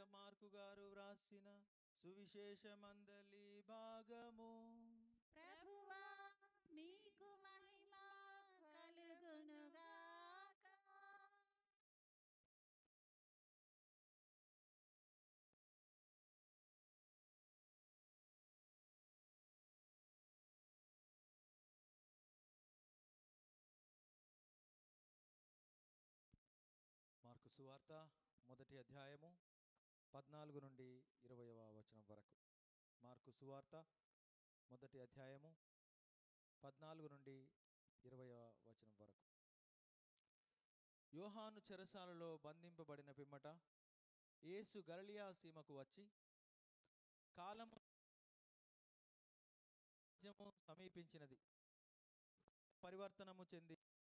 Mark గారు వ్రాసిన సువిశేషమందలి భాగము ప్రభువా నీకు మహిమ కలుగునుగాక మార్కు సువార్త మొదటి అధ్యాయము పద్నాలుగు నుండి ఇరవయవ వచనం వరకు మార్కు సువార్త మొదటి అధ్యాయము పద్నాలుగు నుండి ఇరవయవ వచనం వరకు యోహాను చెరసాలలో బంధింపబడిన పిమ్మట యేసు గలిలియా సీమకు వచ్చి కాలము రాజ్యము సమీపించినది పరివర్తనము చెంది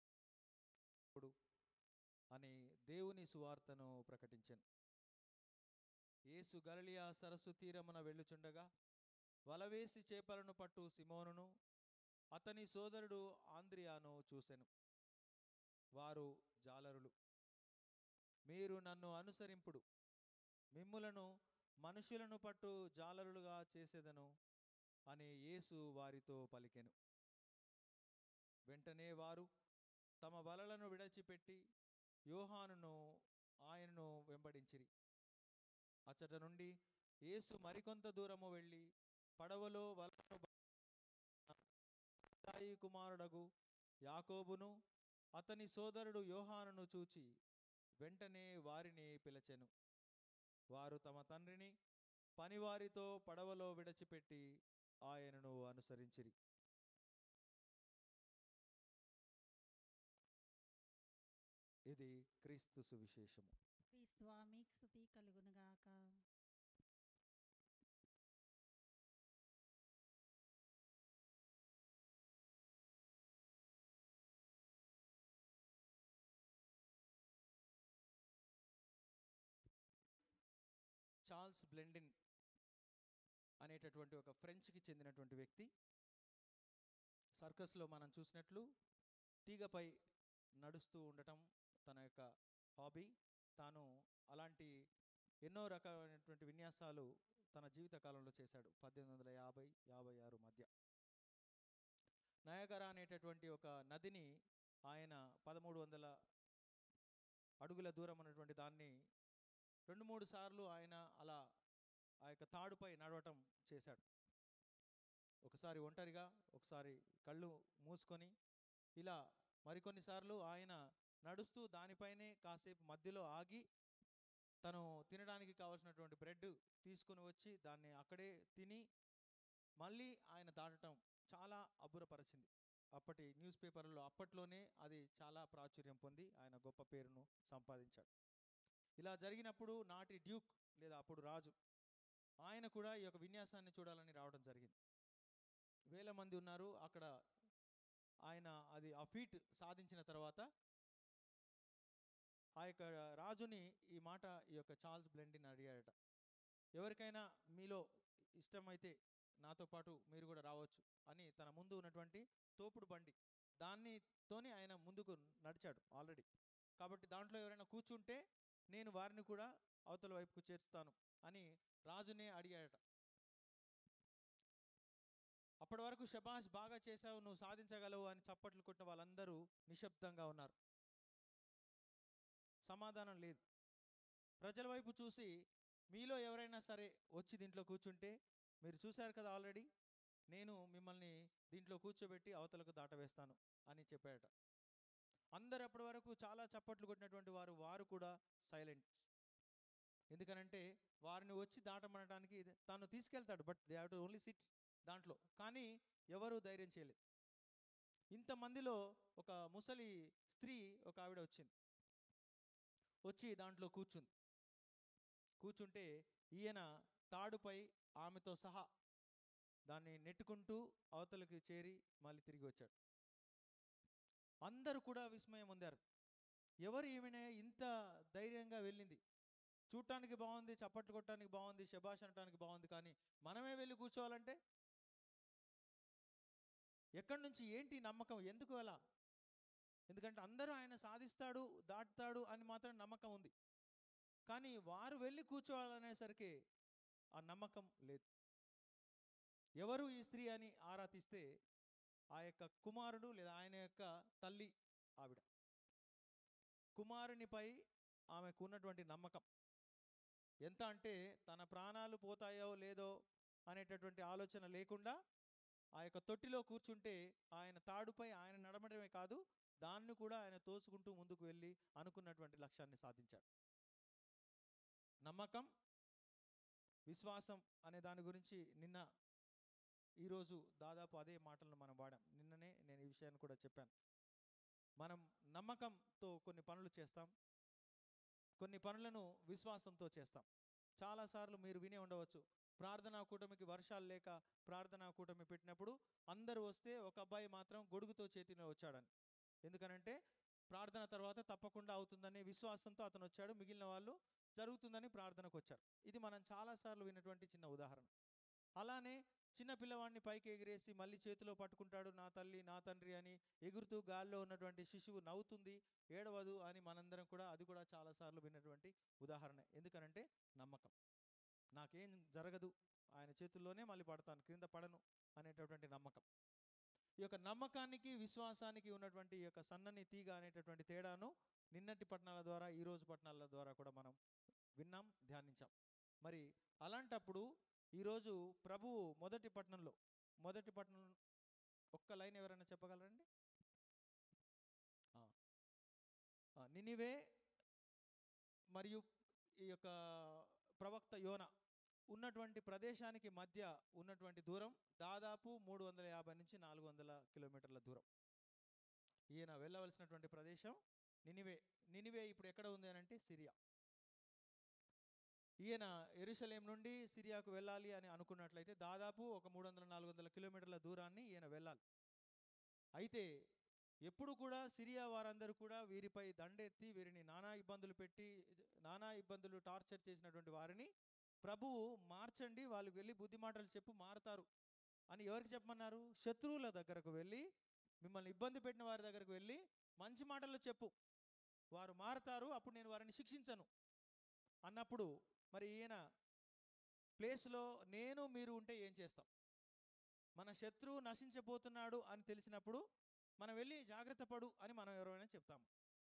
అని దేవుని సువార్తను ప్రకటించెను యేసు గలిలియా సరస్సు తీరమున వెళ్ళుచుండగా వలవేసి చేపలను పట్టు సిమోనును అతని సోదరుడు ఆంద్రియాను చూసెను వారు జాలరులు మీరు నన్ను అనుసరింపుడు మిమ్ములను మనుషులను పట్టు జాలరులుగా చేసేదను అని యేసు వారితో పలికెను వెంటనే వారు తమ వలలను విడచిపెట్టి యోహానును ఆయనను వెంబడించిరి అచ్చట నుండి యేసు మరికొంత దూరము వెళ్ళి పడవలో వలను తాయి కుమారుడగు యాకోబును అతని సోదరుడు యోహానును చూచి వెంటనే వారిని పిలచెను వారు తమ తండ్రిని పనివారితో పడవలో విడచిపెట్టి ఆయనను అనుసరించిరి ఇది క్రీస్తు సువిశేషము క్రీస్తువా మీకు స్థుతి కలుగునుగాక చార్ల్స్ బ్లెండిన్ అనేటటువంటి ఒక ఫ్రెంచ్కి చెందినటువంటి వ్యక్తి సర్కస్లో మనం చూసినట్లు తీగపై నడుస్తూ ఉండటం తన యొక్క హాబీ తాను అలాంటి ఎన్నో రకమైనటువంటి విన్యాసాలు తన జీవిత కాలంలో చేశాడు పద్దెనిమిది వందల యాభై యాభై ఆరు మధ్య నయగర అనేటటువంటి ఒక నదిని ఆయన పదమూడు వందల అడుగుల దూరం ఉన్నటువంటి దాన్ని రెండు మూడు సార్లు ఆయన అలా ఆ యొక్క తాడుపై నడవటం చేశాడు ఒకసారి ఒంటరిగా ఒకసారి కళ్ళు మూసుకొని ఇలా మరికొన్నిసార్లు ఆయన నడుస్తూ దానిపైనే కాసేపు మధ్యలో ఆగి తను తినడానికి కావాల్సినటువంటి బ్రెడ్ తీసుకుని వచ్చి దాన్ని అక్కడే తిని మళ్ళీ ఆయన దాటటం చాలా అబ్బురపరిచింది అప్పటి న్యూస్ పేపర్లో అప్పట్లోనే అది చాలా ప్రాచుర్యం పొంది ఆయన గొప్ప పేరును సంపాదించాడు ఇలా జరిగినప్పుడు నాటి డ్యూక్ లేదా అప్పుడు రాజు ఆయన కూడా ఈ యొక్క విన్యాసాన్ని చూడాలని రావడం జరిగింది వేల మంది ఉన్నారు అక్కడ ఆయన అది ఆ ఫీట్ సాధించిన తర్వాత ఆ యొక్క రాజుని ఈ మాట ఈ యొక్క చార్ల్స్ బ్లెండిన్ అడిగాడట ఎవరికైనా మీలో ఇష్టమైతే నాతో పాటు మీరు కూడా రావచ్చు అని తన ముందు ఉన్నటువంటి తోపుడు బండి దాన్నితోనే ఆయన ముందుకు నడిచాడు ఆల్రెడీ కాబట్టి దాంట్లో ఎవరైనా కూర్చుంటే నేను వారిని కూడా అవతల వైపుకు చేర్చుతాను అని రాజునే అడిగాడట అప్పటి వరకు షబాష్ బాగా చేశావు నువ్వు సాధించగలవు అని చప్పట్లు కొట్టిన వాళ్ళందరూ నిశ్శబ్దంగా ఉన్నారు సమాధానం లేదు ప్రజల వైపు చూసి మీలో ఎవరైనా సరే వచ్చి దీంట్లో కూర్చుంటే మీరు చూశారు కదా ఆల్రెడీ నేను మిమ్మల్ని దీంట్లో కూర్చోబెట్టి అవతలకు దాటవేస్తాను అని చెప్పాడట అందరు అప్పటి వరకు చాలా చప్పట్లు కొట్టినటువంటి వారు వారు కూడా సైలెంట్ ఎందుకనంటే వారిని వచ్చి దాటమనడానికి ఇది- తాను తీసుకెళ్తాడు but they have to only sit దాంట్లో కానీ ఎవరు ధైర్యం చేయలేదు ఇంతమందిలో ఒక ముసలి స్త్రీ ఒక ఆవిడ వచ్చింది వచ్చి దాంట్లో కూర్చుంది కూర్చుంటే ఈయన తాడుపై ఆమెతో సహా దాన్ని నెట్టుకుంటూ అవతలకి చేరి మళ్ళీ తిరిగి వచ్చాడు అందరూ కూడా విస్మయం పొందారు ఎవరు ఈమెన ఇంత ధైర్యంగా వెళ్ళింది చూడటానికి బాగుంది చప్పట్లు కొట్టడానికి బాగుంది శబాష్ అనటానికి బాగుంది కానీ మనమే వెళ్ళి కూర్చోవాలంటే ఎక్కడి నుంచి ఏంటి నమ్మకం ఎందుకు అలా ఎందుకంటే అందరూ ఆయన సాధిస్తాడు దాటుతాడు అని మాత్రం నమ్మకం ఉంది కానీ వారు వెళ్ళి కూర్చోవాలనేసరికి ఆ నమ్మకం లేదు ఎవరు ఈ స్త్రీ అని ఆరా తీస్తే ఆ యొక్క కుమారుడు లేదా ఆయన యొక్క తల్లి ఆవిడ కుమారునిపై ఆమెకు ఉన్నటువంటి నమ్మకం ఎంత అంటే తన ప్రాణాలు పోతాయో లేదో అనేటటువంటి ఆలోచన లేకుండా ఆ యొక్క తొట్టిలో కూర్చుంటే ఆయన తాడుపై ఆయన నడమడమే కాదు దాన్ని కూడా ఆయన తోసుకుంటూ ముందుకు వెళ్ళి అనుకున్నటువంటి లక్ష్యాన్ని సాధించాడు నమ్మకం విశ్వాసం అనే దాని గురించి నిన్న ఈరోజు దాదాపు అదే మాటలను మనం వాడాం నిన్ననే నేను ఈ విషయాన్ని కూడా చెప్పాను మనం నమ్మకంతో కొన్ని పనులు చేస్తాం కొన్ని పనులను విశ్వాసంతో చేస్తాం చాలాసార్లు మీరు వినే ఉండవచ్చు ప్రార్థనా కూటమికి వర్షాలు లేక ప్రార్థనా కూటమి పెట్టినప్పుడు అందరూ వస్తే ఒక అబ్బాయి మాత్రం గొడుగుతో చేతిలో వచ్చాడని ఎందుకనంటే ప్రార్థన తర్వాత తప్పకుండా అవుతుందనే విశ్వాసంతో అతను వచ్చాడు మిగిలిన వాళ్ళు జరుగుతుందని ప్రార్థనకు వచ్చారు ఇది మనం చాలాసార్లు విన్నటువంటి చిన్న ఉదాహరణ అలానే చిన్న పిల్లవాడిని పైకి ఎగిరేసి మళ్ళీ చేతిలో పట్టుకుంటాడు నా తల్లి నా తండ్రి అని ఎగురుతూ గాల్లో ఉన్నటువంటి శిశువు నవ్వుతుంది ఏడవదు అని మనందరం కూడా అది కూడా చాలాసార్లు విన్నటువంటి ఉదాహరణ ఎందుకనంటే నమ్మకం నాకేం జరగదు ఆయన చేతుల్లోనే మళ్ళీ పడతాను క్రింద పడను అనేటటువంటి నమ్మకం ఈ యొక్క నమ్మకానికి విశ్వాసానికి ఉన్నటువంటి ఈ యొక్క సన్నని తీగ అనేటటువంటి తేడాను నిన్నటి పట్టణాల ద్వారా ఈ రోజు పట్టణాల ద్వారా కూడా మనం విన్నాం ధ్యానించాం మరి అలాంటప్పుడు ఈరోజు ప్రభువు మొదటి పట్టణంలో మొదటి పట్టణం ఒక్క లైన్ ఎవరైనా చెప్పగలరండి ఆ. ఆ, నినివే మరియు ఈ యొక్క ప్రవక్త యోన ఉన్నటువంటి ప్రదేశానికి మధ్య ఉన్నటువంటి దూరం దాదాపు మూడు వందల యాభై నుంచి నాలుగు వందల కిలోమీటర్ల దూరం ఈయన వెళ్ళవలసినటువంటి ప్రదేశం నినివే నినివే ఇప్పుడు ఎక్కడ ఉంది అని అంటే సిరియా ఈయన ఎరుసలేం నుండి సిరియాకు వెళ్ళాలి అని అనుకున్నట్లయితే దాదాపు ఒక మూడు వందల నాలుగు వందల కిలోమీటర్ల దూరాన్ని ఈయన వెళ్ళాలి అయితే ఎప్పుడు కూడా సిరియా వారందరూ కూడా వీరిపై దండెత్తి వీరిని నానా ఇబ్బందులు పెట్టి నానా ఇబ్బందులు టార్చర్ చేసినటువంటి వారిని ప్రభువు మార్చండి వాళ్ళు వెళ్ళి బుద్ధి మాటలు చెప్పు మారతారు అని ఎవరికి చెప్పమన్నారు శత్రువుల దగ్గరకు వెళ్ళి మిమ్మల్ని ఇబ్బంది పెట్టిన వారి దగ్గరకు వెళ్ళి మంచి మాటలు చెప్పు వారు మారతారు అప్పుడు నేను వారిని శిక్షించను అన్నప్పుడు మరి ఈయన ప్లేస్లో నేను మీరు ఉంటే ఏం చేస్తాం మన శత్రువు నశించబోతున్నాడు అని తెలిసినప్పుడు మనం వెళ్ళి జాగ్రత్త పడు అని మనం ఎవరైనా చెప్తాము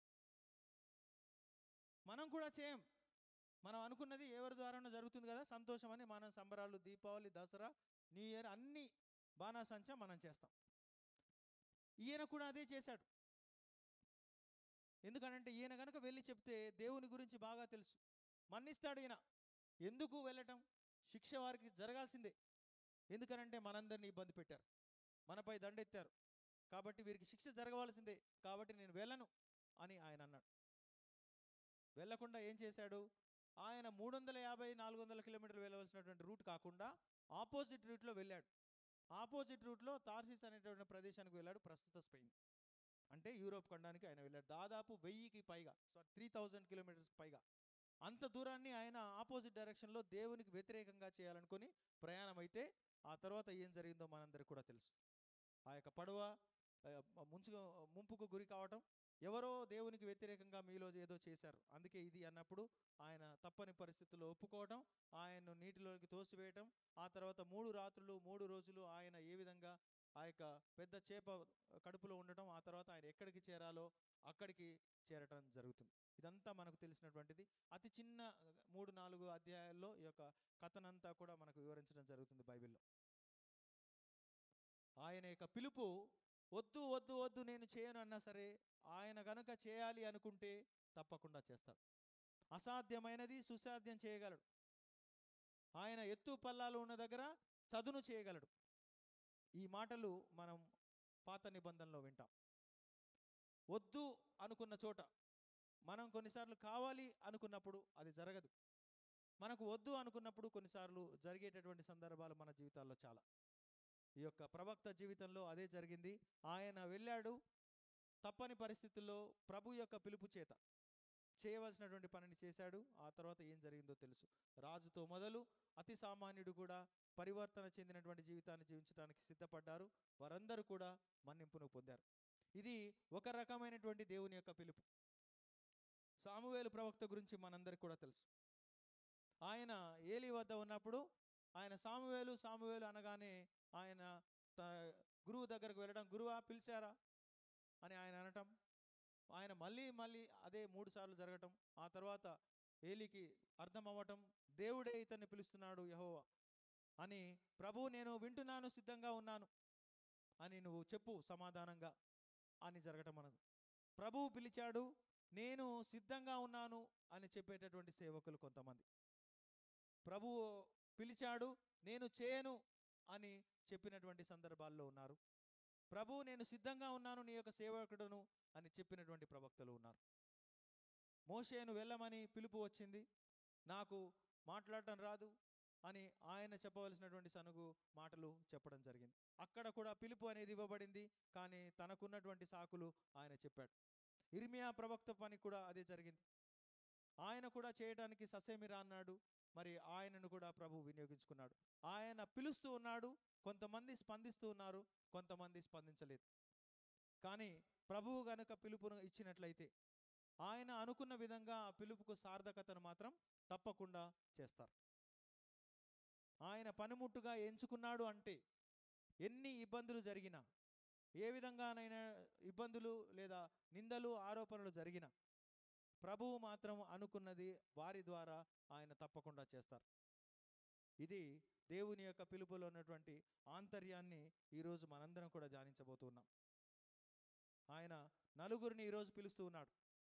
మనం కూడా చేయం మనం అనుకున్నది ఎవరి ద్వారానో జరుగుతుంది కదా సంతోషం అని మనం సంబరాలు దీపావళి దసరా న్యూ ఇయర్ అన్ని బాణాసంచా మనం చేస్తాం ఈయన కూడా అదే చేశాడు ఎందుకనంటే ఈయన కనుక వెళ్ళి చెప్తే దేవుని గురించి బాగా తెలుసు మన్నిస్తాడు ఈయన ఎందుకు వెళ్ళటం శిక్ష వారికి జరగాల్సిందే ఎందుకనంటే మనందరినీ ఇబ్బంది పెట్టారు మనపై దండెత్తారు కాబట్టి వీరికి శిక్ష జరగవలసిందే కాబట్టి నేను వెళ్ళను అని ఆయన అన్నాడు వెళ్ళకుండా ఏం చేశాడు ఆయన మూడు వందల యాభై నాలుగు వందల కిలోమీటర్లు వెళ్ళవలసినటువంటి రూట్ కాకుండా ఆపోజిట్ రూట్లో వెళ్ళాడు ఆపోజిట్ రూట్లో తార్సిస్ అనేటువంటి ప్రదేశానికి వెళ్ళాడు ప్రస్తుత స్పెయిన్ అంటే యూరోప్ ఖండానికి ఆయన వెళ్ళాడు దాదాపు వెయ్యికి పైగా సారీ త్రీ థౌజండ్ కిలోమీటర్స్కి పైగా అంత దూరాన్ని ఆయన ఆపోజిట్ డైరెక్షన్లో దేవునికి వ్యతిరేకంగా చేయాలనుకొని ప్రయాణం అయితే ఆ తర్వాత ఏం జరిగిందో మనందరికీ కూడా తెలుసు ఆ యొక్క పడవ ఆ, ముంచు ముంపుకు గురి కావటం ఎవరో దేవునికి వ్యతిరేకంగా మీలో ఏదో చేశారు అందుకే ఇది అన్నప్పుడు ఆయన తప్పని పరిస్థితుల్లో ఒప్పుకోవటం ఆయన్ను నీటిలోకి తోసివేయటం ఆ తర్వాత మూడు రాత్రులు మూడు రోజులు ఆయన ఏ విధంగా ఆ యొక్క పెద్ద చేప కడుపులో ఉండటం ఆ తర్వాత ఆయన ఎక్కడికి చేరాలో అక్కడికి చేరటం జరుగుతుంది ఇదంతా మనకు తెలిసినటువంటిది అతి చిన్న ఆ, మూడు నాలుగు అధ్యాయాల్లో ఈ యొక్క కథనంతా కూడా మనకు వివరించడం జరుగుతుంది బైబిల్లో ఆయన యొక్క పిలుపు వద్దు వద్దు వద్దు నేను చేయను అన్నా సరే ఆయన గనుక చేయాలి అనుకుంటే తప్పకుండా చేస్తాడు అసాధ్యమైనది సుసాధ్యం చేయగలడు ఆయన ఎత్తు పల్లాలు ఉన్న దగ్గర చదును చేయగలడు ఈ మాటలు మనం పాత నిబంధనలో వింటాం వద్దు అనుకున్న చోట మనం కొన్నిసార్లు కావాలి అనుకున్నప్పుడు అది జరగదు మనకు వద్దు అనుకున్నప్పుడు కొన్నిసార్లు జరిగేటటువంటి సందర్భాలు మన జీవితాల్లో చాలా ఈ యొక్క ప్రవక్త జీవితంలో అదే జరిగింది ఆయన వెళ్ళాడు తప్పని పరిస్థితుల్లో ప్రభు యొక్క పిలుపు చేత చేయవలసినటువంటి పనిని చేశాడు ఆ తర్వాత ఏం జరిగిందో తెలుసు రాజుతో మొదలు అతి సామాన్యుడు కూడా పరివర్తన చెందినటువంటి జీవితాన్ని జీవించడానికి సిద్ధపడ్డారు వారందరూ కూడా మన్నింపును పొందారు ఇది ఒక రకమైనటువంటి దేవుని యొక్క పిలుపు సామువేలు ప్రవక్త గురించి మనందరికి కూడా తెలుసు ఆయన ఏలి వద్ద ఉన్నప్పుడు ఆయన సామువేలు సామువేలు అనగానే ఆయన త- గురువు దగ్గరకు వెళ్ళడం గురువా పిలిచారా అని ఆయన అనటం ఆయన మళ్ళీ మళ్ళీ అదే మూడు సార్లు జరగటం ఆ తర్వాత ఏలికి అర్థం అవ్వటం దేవుడే ఇతన్ని పిలుస్తున్నాడు యహోవా అని ప్రభు నేను వింటున్నాను సిద్ధంగా ఉన్నాను అని నువ్వు చెప్పు సమాధానంగా అని జరగటం మనది ప్రభువు పిలిచాడు నేను సిద్ధంగా ఉన్నాను అని చెప్పేటటువంటి సేవకులు కొంతమంది ప్రభువు పిలిచాడు నేను చేయను అని చెప్పినటువంటి సందర్భాల్లో ఉన్నారు ప్రభు నేను సిద్ధంగా ఉన్నాను నీ యొక్క సేవకుడును అని చెప్పినటువంటి ప్రవక్తలు ఉన్నారు మోషేను వెళ్ళమని పిలుపు వచ్చింది నాకు మాట్లాడటం రాదు అని ఆయన చెప్పవలసినటువంటి సనుగు మాటలు చెప్పడం జరిగింది అక్కడ కూడా పిలుపు అనేది ఇవ్వబడింది కానీ తనకున్నటువంటి సాకులు ఆయన చెప్పాడు ఇర్మియా ప్రవక్త పని కూడా అదే జరిగింది ఆయన కూడా చేయడానికి ససేమిరా అన్నాడు మరి ఆయనను కూడా ప్రభు వినియోగించుకున్నాడు ఆయన పిలుస్తూ ఉన్నాడు కొంతమంది స్పందిస్తూ ఉన్నారు కొంతమంది స్పందించలేదు కానీ ప్రభువు గనుక పిలుపును ఇచ్చినట్లయితే ఆయన అనుకున్న విధంగా ఆ పిలుపుకు సార్థకతను మాత్రం తప్పకుండా చేస్తారు ఆయన పనిముట్టుగా ఎంచుకున్నాడు అంటే ఎన్ని ఇబ్బందులు జరిగినా ఏ విధంగానైనా ఇబ్బందులు లేదా నిందలు ఆరోపణలు జరిగినా ప్రభువు మాత్రం అనుకున్నది వారి ద్వారా ఆయన తప్పకుండా చేస్తారు ఇది దేవుని యొక్క పిలుపులో ఉన్నటువంటి ఆంతర్యాన్ని ఈరోజు మనందరం కూడా ధ్యానించబోతున్నాం ఆయన నలుగురిని ఈరోజు పిలుస్తూ ఉన్నాడు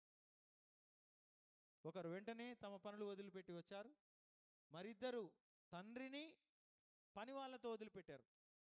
ఒకరు వెంటనే తమ పనులు వదిలిపెట్టి వచ్చారు మరిద్దరు తండ్రిని పని వాళ్ళతో వదిలిపెట్టారు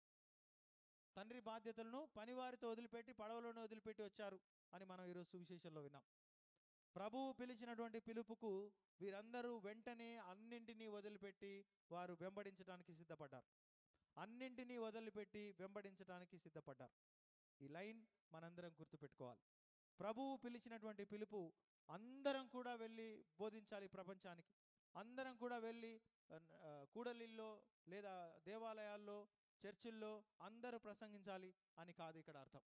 తండ్రి బాధ్యతలను పనివారితో వదిలిపెట్టి పడవలను వదిలిపెట్టి వచ్చారు అని మనం ఈరోజు సువిశేషంలో విన్నాం ప్రభువు పిలిచినటువంటి పిలుపుకు వీరందరూ వెంటనే అన్నింటినీ వదిలిపెట్టి వారు వెంబడించడానికి సిద్ధపడ్డారు అన్నింటినీ వదిలిపెట్టి వెంబడించడానికి సిద్ధపడ్డారు ఈ లైన్ మనందరం గుర్తుపెట్టుకోవాలి ప్రభువు పిలిచినటువంటి పిలుపు అందరం కూడా వెళ్ళి బోధించాలి ప్రపంచానికి అందరం కూడా వెళ్ళి ఆ, ఆ, కూడలిల్లో లేదా దేవాలయాల్లో చర్చిల్లో అందరూ ప్రసంగించాలి అని కాదు ఇక్కడ అర్థం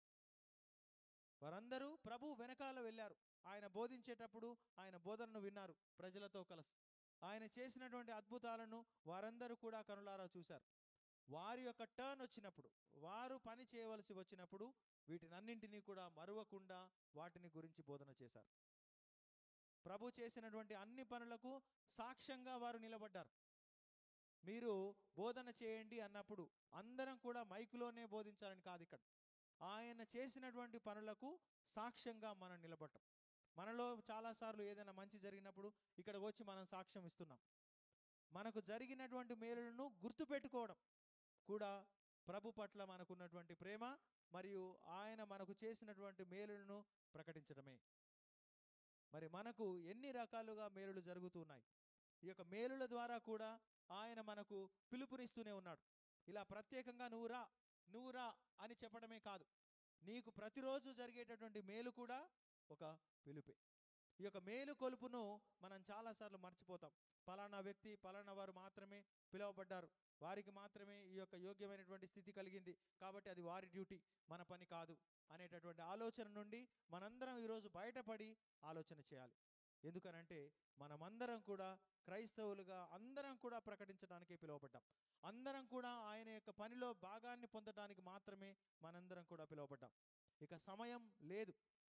వారందరూ ప్రభు వెనకాల వెళ్ళారు ఆయన బోధించేటప్పుడు ఆయన బోధనను విన్నారు ప్రజలతో కలిసి ఆయన చేసినటువంటి అద్భుతాలను వారందరూ కూడా కనులారా చూశారు వారి యొక్క టర్న్ వచ్చినప్పుడు వారు పని చేయవలసి వచ్చినప్పుడు వీటినన్నింటినీ కూడా మరువకుండా వాటిని గురించి బోధన చేశారు ప్రభు చేసినటువంటి అన్ని పనులకు సాక్ష్యంగా వారు నిలబడ్డారు మీరు బోధన చేయండి అన్నప్పుడు అందరం కూడా మైకులోనే బోధించాలని కాదు ఇక్కడ ఆయన చేసినటువంటి పనులకు సాక్ష్యంగా మనం నిలబడటం మనలో చాలాసార్లు ఏదైనా మంచి జరిగినప్పుడు ఇక్కడికి వచ్చి మనం సాక్ష్యం ఇస్తున్నాం మనకు జరిగినటువంటి మేలులను గుర్తుపెట్టుకోవడం కూడా ప్రభు పట్ల మనకున్నటువంటి ప్రేమ మరియు ఆయన మనకు చేసినటువంటి మేలులను ప్రకటించడమే మరి మనకు ఎన్ని రకాలుగా మేలులు జరుగుతున్నాయి ఈ యొక్క మేలుల ద్వారా కూడా ఆయన మనకు పిలుపునిస్తూనే ఉన్నాడు ఇలా ప్రత్యేకంగా నువ్వు రా నువ్వు రా అని చెప్పడమే కాదు నీకు ప్రతిరోజు జరిగేటటువంటి మేలు కూడా ఒక పిలుపే ఈ యొక్క మేలు కొలుపును మనం చాలాసార్లు మర్చిపోతాం పలానా వ్యక్తి పలానా వారు మాత్రమే పిలువబడ్డారు వారికి మాత్రమే ఈ యొక్క యోగ్యమైనటువంటి స్థితి కలిగింది కాబట్టి అది వారి డ్యూటీ మన పని కాదు అనేటటువంటి ఆలోచన నుండి మనందరం ఈరోజు బయటపడి ఆలోచన చేయాలి ఎందుకనంటే మనమందరం కూడా క్రైస్తవులుగా అందరం కూడా ప్రకటించడానికి పిలువబడ్డాం అందరం కూడా ఆయన యొక్క పనిలో భాగాన్ని పొందడానికి మాత్రమే మనందరం కూడా పిలువబడ్డాం ఇక సమయం లేదు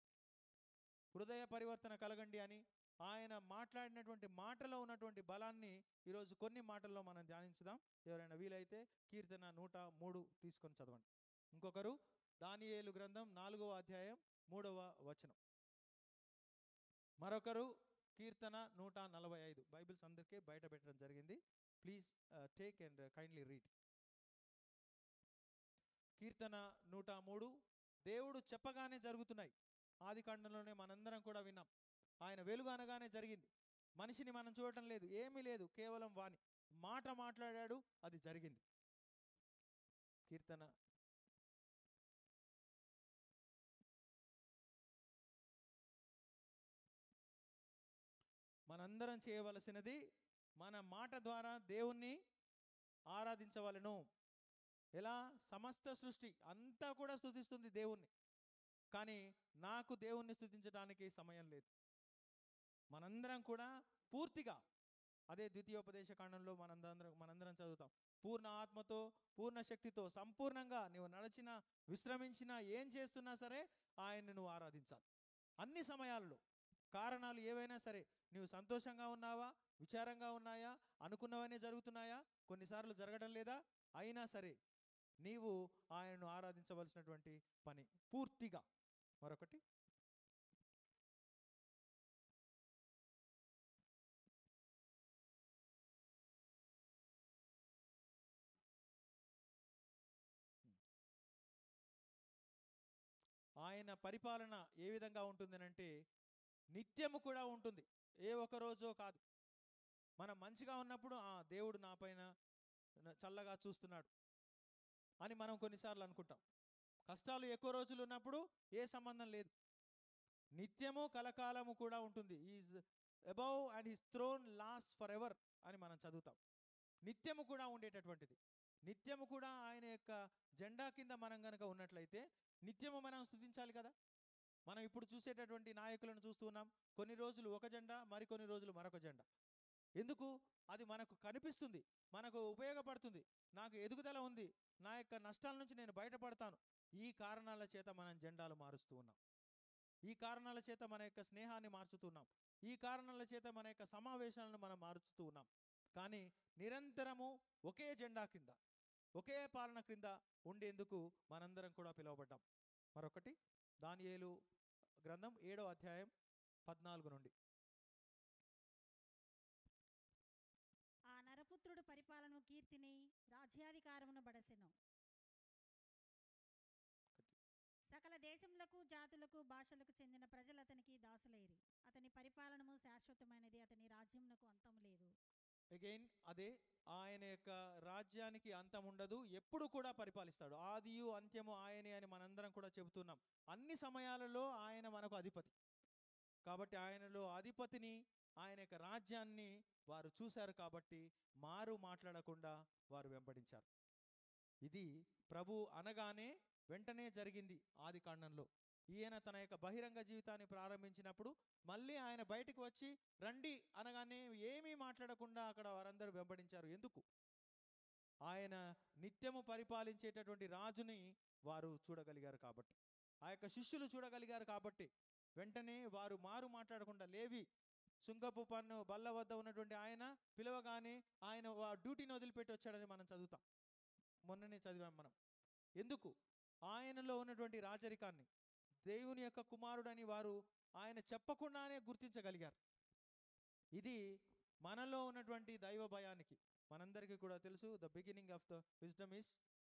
హృదయ పరివర్తన కలగండి అని ఆయన మాట్లాడినటువంటి మాటలో ఉన్నటువంటి బలాన్ని ఈరోజు కొన్ని మాటల్లో మనం ధ్యానించుదాం ఎవరైనా వీలైతే కీర్తన నూట మూడు తీసుకొని చదవండి ఇంకొకరు దానియేలు గ్రంథం నాలుగవ అధ్యాయం మూడవ వచనం మరొకరు కీర్తన నూట నలభై ఐదు బైబిల్స్ అందరికీ బయట పెట్టడం జరిగింది please take and kindly read కీర్తన నూట మూడు దేవుడు చెప్పగానే జరుగుతున్నాయి ఆది కాండంలోనే మనందరం కూడా విన్నాం ఆయన వెలుగు అనగానే జరిగింది మనిషిని మనం చూడటం లేదు ఏమీ లేదు కేవలం వాణి మాట మాట్లాడాడు అది జరిగింది కీర్తన మనందరం చేయవలసినది మన మాట ద్వారా దేవుణ్ణి ఆరాధించవలను ఎలా సమస్త సృష్టి అంతా కూడా స్తుతిస్తుంది దేవుణ్ణి కానీ నాకు దేవుణ్ణి స్తుతించడానికి సమయం లేదు మనందరం కూడా పూర్తిగా అదే ద్వితీయోపదేశ కాండంలో మనందరం మనందరం చదువుతాం పూర్ణ ఆత్మతో పూర్ణ శక్తితో సంపూర్ణంగా నువ్వు నడిచిన విశ్రమించినా ఏం చేస్తున్నా సరే ఆయన్ని నువ్వు ఆరాధించాలి అన్ని సమయాల్లో కారణాలు ఏవైనా సరే నువ్వు సంతోషంగా ఉన్నావా విచారంగా ఉన్నాయా అనుకున్నవన్నీ జరుగుతున్నాయా కొన్నిసార్లు జరగడం లేదా అయినా సరే నీవు ఆయనను ఆరాధించవలసినటువంటి పని పూర్తిగా మరొకటి ఆయన పరిపాలన ఏ విధంగా ఉంటుందనంటే నిత్యము కూడా ఉంటుంది ఏ ఒక రోజో కాదు మనం మంచిగా ఉన్నప్పుడు ఆ దేవుడు నా పైన న- చల్లగా చూస్తున్నాడు అని మనం కొన్నిసార్లు అనుకుంటాం కష్టాలు ఎక్కువ రోజులు ఉన్నప్పుడు ఏ సంబంధం లేదు నిత్యము కలకాలము కూడా ఉంటుంది is above and his throne last for ever అని మనం చదువుతాం నిత్యము కూడా ఉండేటటువంటిది నిత్యము కూడా ఆయన యొక్క జెండా కింద మనం గనక ఉన్నట్లయితే నిత్యము మనం స్థుతించాలి కదా మనం ఇప్పుడు చూసేటటువంటి నాయకులను చూస్తున్నాం కొన్ని రోజులు ఒక జెండా మరికొన్ని రోజులు మరొక జెండా ఎందుకు అది మనకు కనిపిస్తుంది మనకు ఉపయోగపడుతుంది నాకు ఎదుగుదల ఉంది నా యొక్క నష్టాల నుంచి నేను బయటపడతాను ఈ కారణాల చేత మనం జెండాలు మారుస్తూ ఉన్నాం ఈ కారణాల చేత మన యొక్క స్నేహాన్ని మార్చుతున్నాం ఈ కారణాల చేత మన యొక్క సమావేశాలను మనం మారుస్తూ ఉన్నాం కానీ నిరంతరము ఒకే జెండా కింద ఒకే పాలన క్రింద ఉండేందుకు మనందరం కూడా పిలువబడ్డాం మరొకటి దానియేలు గ్రంథం ఏడో అధ్యాయం పద్నాలుగు నుండి ఆ నరపుత్రుడు పరిపాలన కీర్తిని రాజ్యాధికారమును బడసెను సకల దేశములకు జాతులకు భాషలకు చెందిన ప్రజలు అతనికి దాసులైరి అతని పరిపాలనము శాశ్వతమైనది అతని రాజ్యమునకు అంతము లేదు అగైన్ అదే ఆయన యొక్క రాజ్యానికి అంతం ఉండదు ఎప్పుడు కూడా పరిపాలిస్తాడు ఆదియు అంత్యము ఆయనే అని మనందరం కూడా చెబుతున్నాం అన్ని సమయాలలో ఆయన మనకు అధిపతి కాబట్టి ఆయనలో అధిపతిని ఆయన యొక్క రాజ్యాన్ని వారు చూశారు కాబట్టి మారు మాట్లాడకుండా వారు వెంబడించారు ఇది ప్రభు అనగానే వెంటనే జరిగింది ఆది కాండంలో ఈయన తన యొక్క బహిరంగ జీవితాన్ని ప్రారంభించినప్పుడు మళ్ళీ ఆయన బయటకు వచ్చి రండి అనగానే ఏమీ మాట్లాడకుండా అక్కడ వారందరూ వెంబడించారు ఎందుకు ఆయన నిత్యము పరిపాలించేటటువంటి రాజుని వారు చూడగలిగారు కాబట్టి ఆ యొక్క శిష్యులు చూడగలిగారు కాబట్టి వెంటనే వారు మారు మాట్లాడకుండా లేవి సుంకపు పన్ను బల్ల వద్ద ఉన్నటువంటి ఆయన పిలవగానే ఆయన వా డ్యూటీని వదిలిపెట్టి వచ్చాడని మనం చదువుతాం మొన్ననే చదివాం మనం ఎందుకు ఆయనలో ఉన్నటువంటి రాజరికాన్ని దేవుని యొక్క కుమారుడని వారు ఆయన చెప్పకుండానే గుర్తించగలిగారు ఇది మనలో ఉన్నటువంటి దైవ భయానికి మనందరికీ కూడా తెలుసు the beginning of the wisdom is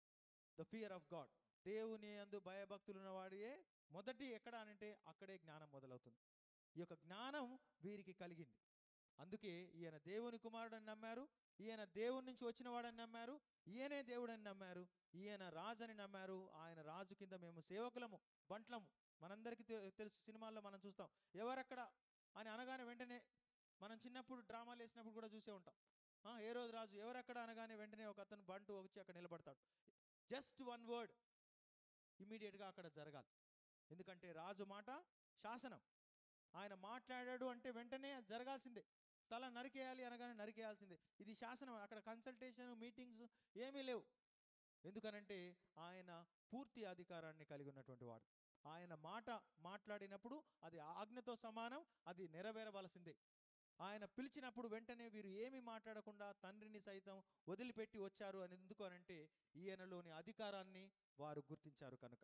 the fear of God దేవుని అందు భయభక్తులు ఉన్నవాడియే మొదటి ఎక్కడ అనంటే అక్కడే జ్ఞానం మొదలవుతుంది ఈ యొక్క జ్ఞానం వీరికి కలిగింది అందుకే ఈయన దేవుని కుమారుడని నమ్మారు ఈయన దేవుని నుంచి వచ్చిన వాడని నమ్మారు ఈయనే దేవుడని నమ్మారు ఈయన రాజని నమ్మారు ఆయన రాజు కింద మేము సేవకులము బంట్లము మనందరికీ తె- తెలుసు సినిమాల్లో మనం చూస్తాం ఎవరక్కడ అని అనగానే వెంటనే మనం చిన్నప్పుడు డ్రామాలు వేసినప్పుడు కూడా చూసే ఉంటాం ఆ, ఏ రోజు రాజు ఎవరక్కడ అనగానే వెంటనే ఒక అతను బంటు వచ్చి అక్కడ నిలబడతాడు జస్ట్ వన్ వర్డ్ ఇమీడియట్గా అక్కడ జరగాలి ఎందుకంటే రాజు మాట శాసనం ఆయన మాట్లాడాడు అంటే వెంటనే అది జరగాల్సిందే తల నరికేయాలి అనగానే నరికేయాల్సిందే ఇది శాసనం అక్కడ కన్సల్టేషన్ మీటింగ్స్ ఏమీ లేవు ఎందుకనంటే ఆయన పూర్తి అధికారాన్ని కలిగి ఉన్నటువంటి వాడు ఆయన మాట మాట్లాడినప్పుడు అది ఆజ్ఞతో సమానం అది నెరవేరవలసిందే ఆయన పిలిచినప్పుడు వెంటనే వీరు ఏమీ మాట్లాడకుండా తండ్రిని సైతం వదిలిపెట్టి వచ్చారు అని ఎందుకు అనంటే ఈయనలోని అధికారాన్ని వారు గుర్తించారు కనుక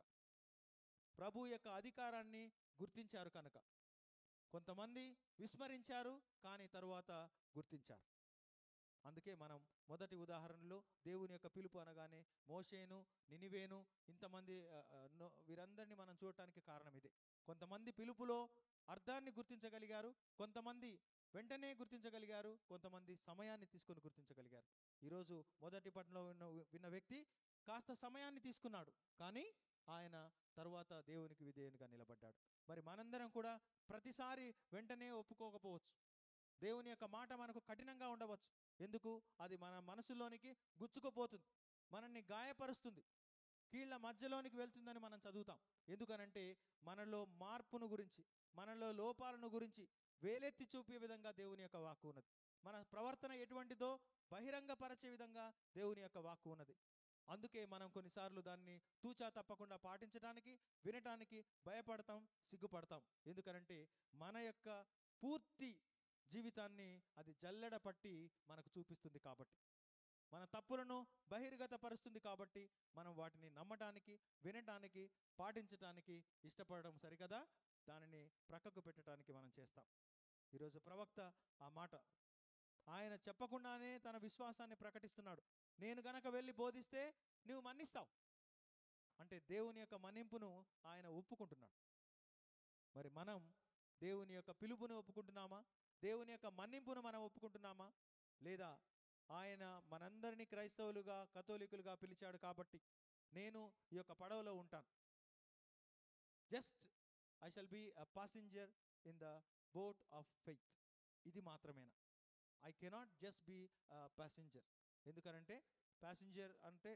ప్రభు యొక్క అధికారాన్ని గుర్తించారు కనుక కొంతమంది విస్మరించారు కానీ తరువాత గుర్తించారు అందుకే మనం మొదటి ఉదాహరణలో దేవుని యొక్క పిలుపు అనగానే మోషేను నినివేను ఇంతమంది ఆ, ఆ, నో- వీరందరినీ మనం చూడటానికి కారణం ఇదే కొంతమంది పిలుపులో అర్థాన్ని గుర్తించగలిగారు కొంతమంది వెంటనే గుర్తించగలిగారు కొంతమంది సమయాన్ని తీసుకొని గుర్తించగలిగారు ఈరోజు మొదటి పట్టణంలో విన్న విన్న వ్యక్తి కాస్త సమయాన్ని తీసుకున్నాడు కానీ ఆయన తరువాత దేవునికి విధేయునిగా నిలబడ్డాడు మరి మనందరం కూడా ప్రతిసారి వెంటనే ఒప్పుకోకపోవచ్చు దేవుని యొక్క మాట మనకు కఠినంగా ఉండవచ్చు ఎందుకు అది మన మనసులోనికి గుచ్చుకుపోతుంది మనల్ని గాయపరుస్తుంది కీళ్ళ మధ్యలోనికి వెళ్తుందని మనం చదువుతాం ఎందుకనంటే మనలో మార్పును గురించి మనలో లోపాలను గురించి వేలెత్తి చూపే విధంగా దేవుని యొక్క వాక్కు ఉన్నది మన ప్రవర్తన ఎటువంటిదో బహిరంగపరచే విధంగా దేవుని యొక్క వాక్కు ఉన్నది అందుకే మనం కొన్నిసార్లు దాన్ని తూచా తప్పకుండా పాటించడానికి వినటానికి భయపడతాం సిగ్గుపడతాం ఎందుకనంటే మన యొక్క పూర్తి జీవితాన్ని అది జల్లెడ పట్టి మనకు చూపిస్తుంది కాబట్టి మన తప్పులను బహిర్గతపరుస్తుంది కాబట్టి మనం వాటిని నమ్మటానికి వినటానికి పాటించటానికి ఇష్టపడడం సరికదా దానిని ప్రక్కకు పెట్టడానికి మనం చేస్తాం ఈరోజు ప్రవక్త ఆ మాట ఆయన చెప్పకుండానే తన విశ్వాసాన్ని ప్రకటిస్తున్నాడు నేను గనక వెళ్ళి బోధిస్తే నువ్వు మన్నిస్తావు అంటే దేవుని యొక్క మన్నింపును ఆయన ఒప్పుకుంటున్నాడు మరి మనం దేవుని యొక్క పిలుపును ఒప్పుకుంటున్నామా దేవుని యొక్క మన్నింపును మనం ఒప్పుకుంటున్నామా లేదా ఆయన మనందరినీ క్రైస్తవులుగా కథోలికులుగా పిలిచాడు కాబట్టి నేను ఈ యొక్క పడవలో ఉంటాను just I shall be a passenger in the boat of faith ఇది మాత్రమేనా I cannot just be passenger ఎందుకనంటే ప్యాసింజర్ అంటే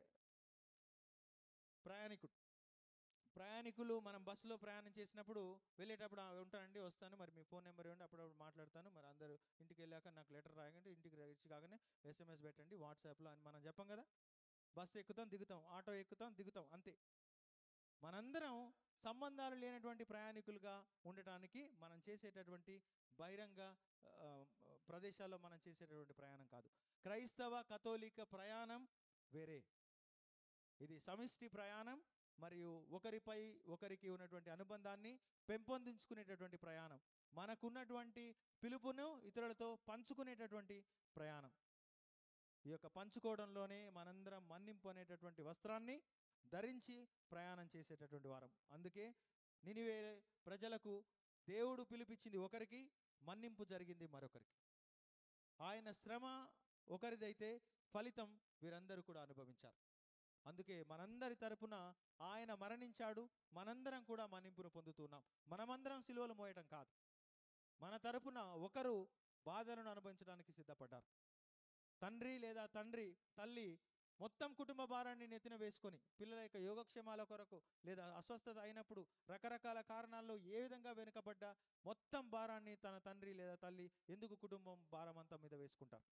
ప్రయాణికుడు ప్రయాణికులు మనం బస్సులో ప్రయాణం చేసినప్పుడు వెళ్ళేటప్పుడు "ఆ, ఉంటానండి వస్తాను మరి మీ ఫోన్ నెంబర్ ఇవ్వండి అప్పుడప్పుడు మాట్లాడతాను మరి అందరూ ఇంటికి వెళ్ళాక నాకు లెటర్ రాయకండి ఇంటికి రీచ్ కాగానే ఎస్ఎంఎస్ పెట్టండి వాట్సాప్లో అని మనం చెప్పం కదా బస్సు ఎక్కుతాం దిగుతాం ఆటో ఎక్కుతాం దిగుతాం అంతే మనందరం సంబంధాలు లేనటువంటి ప్రయాణికులుగా ఉండటానికి మనం చేసేటటువంటి బహిరంగ ఆ, ప్రదేశాల్లో మనం చేసేటటువంటి ప్రయాణం కాదు క్రైస్తవ కథోలిక ప్రయాణం వేరే ఇది సమిష్టి ప్రయాణం మరియు ఒకరిపై ఒకరికి ఉన్నటువంటి అనుబంధాన్ని పెంపొందించుకునేటటువంటి ప్రయాణం మనకున్నటువంటి పిలుపును ఇతరులతో పంచుకునేటటువంటి ప్రయాణం ఈ యొక్క పంచుకోవడంలోనే మనందరం మన్నింపు అనేటటువంటి వస్త్రాన్ని ధరించి ప్రయాణం చేసేటటువంటి వారం అందుకే నినివే ప్రజలకు దేవుడు పిలిపించింది ఒకరికి మన్నింపు జరిగింది మరొకరికి ఆయన శ్రమ ఒకరిదైతే ఫలితం వీరందరూ కూడా అనుభవించారు అందుకే మనందరి తరపున ఆయన మరణించాడు మనందరం కూడా మన్నింపును పొందుతున్నాం మనమందరం సిలువలు మోయటం కాదు మన తరపున ఒకరు బాధలను అనుభవించడానికి సిద్ధపడ్డారు తండ్రి లేదా తండ్రి తల్లి మొత్తం కుటుంబ భారాన్ని నెత్తిన వేసుకొని పిల్లల యొక్క యోగక్షేమాల కొరకు లేదా అస్వస్థత అయినప్పుడు రకరకాల కారణాల్లో ఏ విధంగా వెనుకబడ్డా మొత్తం భారాన్ని తన తండ్రి లేదా తల్లి ఎందుకు కుటుంబం భారం అంతా మీద వేసుకుంటారు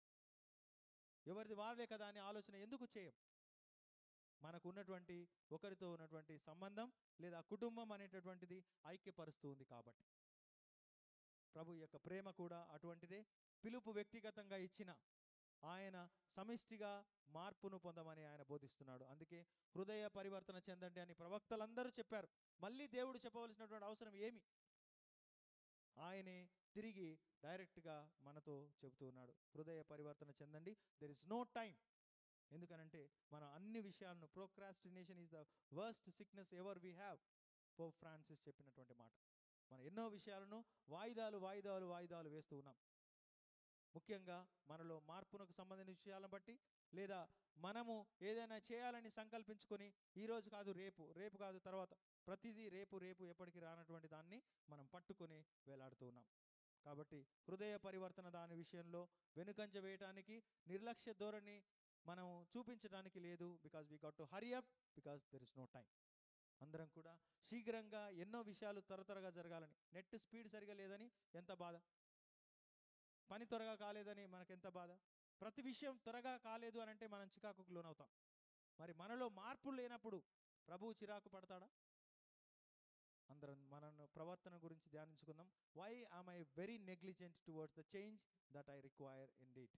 ఎవరిది వారలే కదా అనే ఆలోచన ఎందుకు చేయం మనకు ఉన్నటువంటి ఒకరితో ఉన్నటువంటి సంబంధం లేదా కుటుంబం అనేటటువంటిది ఐక్యపరుస్తూ ఉంది కాబట్టి ప్రభు యొక్క ప్రేమ కూడా అటువంటిదే పిలుపు వ్యక్తిగతంగా ఇచ్చిన ఆయన సమిష్టిగా మార్పును పొందమని ఆయన బోధిస్తున్నాడు అందుకే హృదయ పరివర్తన చెందండి అని ప్రవక్తలందరూ చెప్పారు మళ్ళీ దేవుడు చెప్పవలసినటువంటి అవసరం ఏమి ఆయనే తిరిగి డైరెక్ట్గా మనతో చెబుతూ ఉన్నాడు హృదయ పరివర్తన చెందండి దెర్ ఇస్ నో టైం ఎందుకనంటే మనం అన్ని విషయాలను procrastination is the worst sickness ever we have Pope Francis చెప్పినటువంటి మాట మనం ఎన్నో విషయాలను వాయిదాలు వాయిదాలు వాయిదాలు వేస్తూ ఉన్నాం ముఖ్యంగా మనలో మార్పునకు సంబంధించిన విషయాలను బట్టి లేదా మనము ఏదైనా చేయాలని సంకల్పించుకొని ఈ రోజు కాదు రేపు రేపు కాదు తర్వాత ప్రతిదీ రేపు రేపు ఎప్పటికీ రానటువంటి దాన్ని మనం పట్టుకొని వేలాడుతూ ఉన్నాం కాబట్టి హృదయ పరివర్తన దాని విషయంలో వెనుకంజ వేయటానికి నిర్లక్ష్య ధోరణి మనం చూపించడానికి లేదు because we got to hurry up because there is no time అందరం కూడా శీఘ్రంగా ఎన్నో విషయాలు త్వర త్వరగా జరగాలని నెట్ స్పీడ్ సరిగా లేదని ఎంత బాధ పని త్వరగా కాలేదని మనకెంత బాధ ప్రతి విషయం త్వరగా కాలేదు అని అంటే మనం చికాకుకు లోనవుతాం మరి మనలో మార్పు లేనప్పుడు ప్రభువు చిరాకు పడతాడా అందరం మన ప్రవర్తన గురించి ధ్యానించుకుందాం why am I very negligent towards the change that I require indeed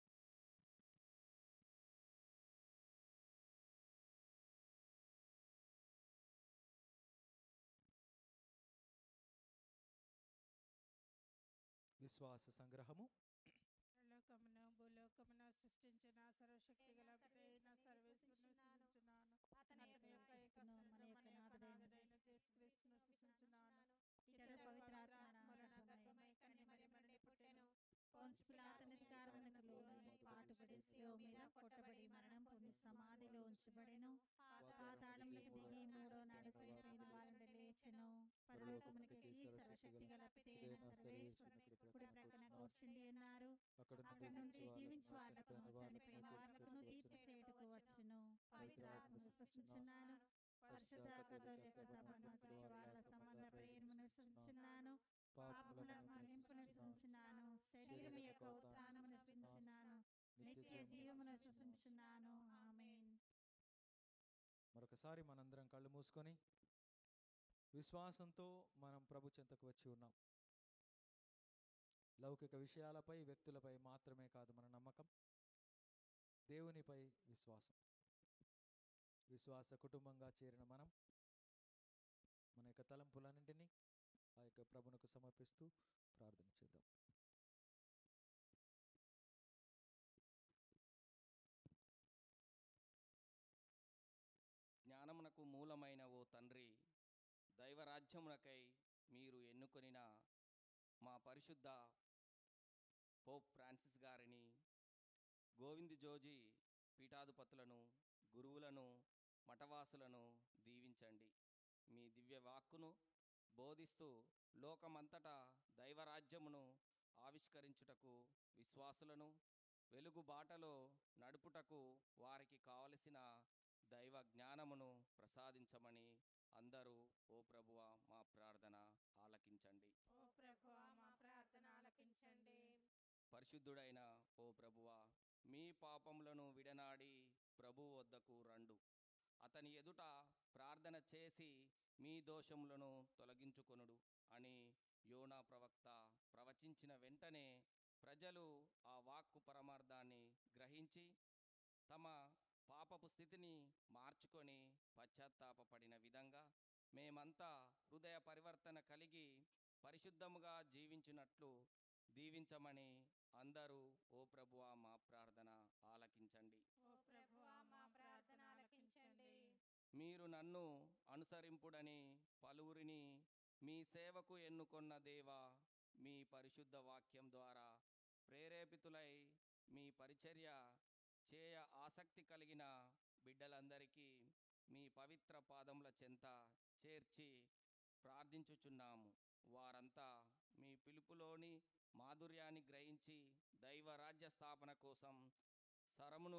విశ్వాస సంగ్రహము లోకమును భూలోకమును సృష్టించిన సర్వశక్తి గల పితైన సర్వేశ్వరుని సృష్టించున్నాను అతని అతని యొక్క యొక్క ఏకసురుడు మన మన యొక్క యొక్క నాథుడైన నాథుడైన యేసుక్రీస్తును సృష్టించున్నాను ఇతడు ఇతడు పవిత్రాత్మ పవిత్రాత్మల నామకమై గర్భమై కన్యమరి నుండి పుట్టెను పోన్స్ పిలాతుని అధికారమునకు లోనై పాటుపడి శిలువ మీద కొట్టబడి మరణం పొంది సమాధిలో ఉంచబడెను పాతాళములకు దిగి మూడో నాడు చనిపోయిన వారిని లేచెను పరలోకమునికి ఎక్కి సర్వశక్తి గల పితైన సర్వేశ్వరుని కుడి ప్రక్కన కూర్చుండి ఉన్నారు అక్కడ నుండి జీవించి వాళ్లకు చనిపోయిన వాళ్లకు తీర్పు చేయుటకు వచ్చును పవిత్రాత్మను విశ్వసించున్నాను పరిశుద్ధ కథోలిక సభను వాళ్ళ సంబంధ ప్రేమను విశ్వసించున్నాను పాపముల మన్నింపును విశ్వసించున్నాను శరీరం యొక్క ఉత్థానమును విశ్వసించున్నాను నిత్య జీవమును విశ్వసించున్నాను ఆమేన్ మరొకసారి మనందరం కళ్ళు మూసుకొని విశ్వాసంతో మనం ప్రభు చెంతకు వచ్చి ఉన్నాం లౌకిక విషయాలపై వ్యక్తులపై మాత్రమే కాదు మన నమ్మకం దేవునిపై విశ్వాసం విశ్వాస కుటుంబంగా చేరిన మనం మన యొక్క తలంపులన్నింటినీ ఆ యొక్క ప్రభునకు సమర్పిస్తూ ప్రార్థన చేద్దాం జ్ఞానమునకు మూలమైన ఓ తండ్రి దైవరాజ్యమునకై మీరు ఎన్నుకొనిన మా పరిశుద్ధ పోప్ ఫ్రాన్సిస్ గారిని గోవింద్ జోజి పీఠాధిపతులను గురువులను మఠవాసులను దీవించండి మీ దివ్య వాక్కును బోధిస్తూ లోకమంతటా దైవరాజ్యమును ఆవిష్కరించుటకు విశ్వాసులను వెలుగు బాటలో నడుపుటకు వారికి కావలసిన దైవ జ్ఞానమును ప్రసాదించమని అందరూ ఓ ప్రభువ మా ప్రార్థన ఆలకించండి ఓ ప్రభువా మా ప్రార్థన ఆలకించండి పరిశుద్ధుడైన ఓ ప్రభువ మీ పాపములను విడనాడి ప్రభు వద్దకు రండు అతని ఎదుట ప్రార్థన చేసి మీ దోషములను తొలగించుకొనుడు అని యోనా ప్రవక్త ప్రవచించిన వెంటనే ప్రజలు ఆ వాక్కు పరమార్థాన్ని గ్రహించి తమ పాపపు స్థితిని మార్చుకొని పశ్చాత్తాపపడిన విధంగా మేమంతా హృదయ పరివర్తన కలిగి పరిశుద్ధముగా జీవించినట్లు దీవించమని అందరూ ఓ ప్రభువా మా ప్రార్థన ఆలకించండి ఓ ప్రభువా మా ప్రార్థన ఆలకించండి మీరు నన్ను అనుసరింపుడని పలువురిని మీ సేవకు ఎన్నుకొన్న దేవా మీ పరిశుద్ధ వాక్యం ద్వారా ప్రేరేపితులై మీ పరిచర్య చేయ ఆసక్తి కలిగిన బిడ్డలందరికీ మీ పవిత్ర పాదముల చెంత చేర్చి ప్రార్థించుచున్నాము వారంతా మీ పిలుపులోని మాధుర్యాన్ని గ్రహించి దైవ రాజ్య స్థాపన కోసం సరమును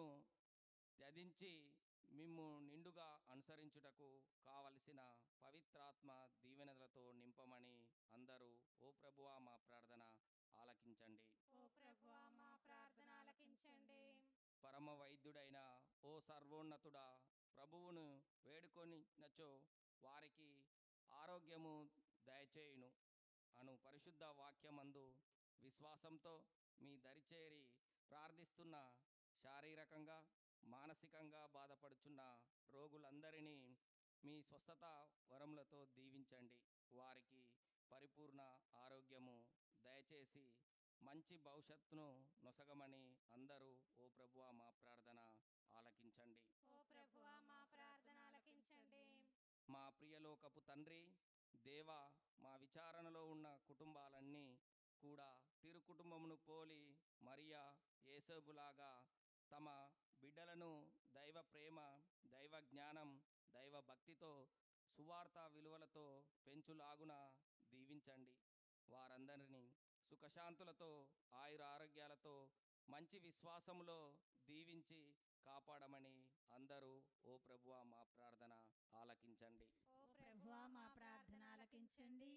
త్యజించి మిమ్ము నిండుగా అనుసరించుటకు కావలసిన పవిత్రాత్మ దీవెనలతో నింపమని అందరూ ఓ ప్రభువా మా ప్రార్థన ఆలకించండి ఓ ప్రభువా మా ప్రార్థన ఆలకించండి పరమ వైద్యుడైన ఓ సర్వోన్నతుడా ప్రభువును వేడుకొనినచో వారికి ఆరోగ్యము దయచేయును అను పరిశుద్ధ వాక్యమందు విశ్వాసంతో మీ దరిచేరి ప్రార్థిస్తున్న శారీరకంగా మానసికంగా బాధపడుచున్న రోగులందరినీ మీ స్వస్థత వరములతో దీవించండి వారికి పరిపూర్ణ ఆరోగ్యము దయచేసి మంచి భవిష్యత్తును నొసగమని అందరూ ఓ ప్రభువా మా ప్రార్థన ఆలకించండి ఓ ప్రభువా మా ప్రార్థన ఆలకించండి మా ప్రియలోకపు తండ్రి దేవా మా విచారణలో ఉన్న కుటుంబాలన్నీ కూడా తిరు కుటుంబమును పోలి మరియా ఏసేబులాగా తమ బిడ్డలను దైవ ప్రేమ దైవ జ్ఞానం దైవ భక్తితో సువార్త విలువలతో పెంచులాగున దీవించండి వారందరినీ సుఖశాంతులతో ఆయుర ఆరోగ్యాలతో మంచి విశ్వాసములో దీవించి కాపాడమని అందరూ ఓ ప్రభువా మా ప్రార్థన ఆలకించండి ఓ ప్రభువా మా ప్రార్థన ఆలకించండి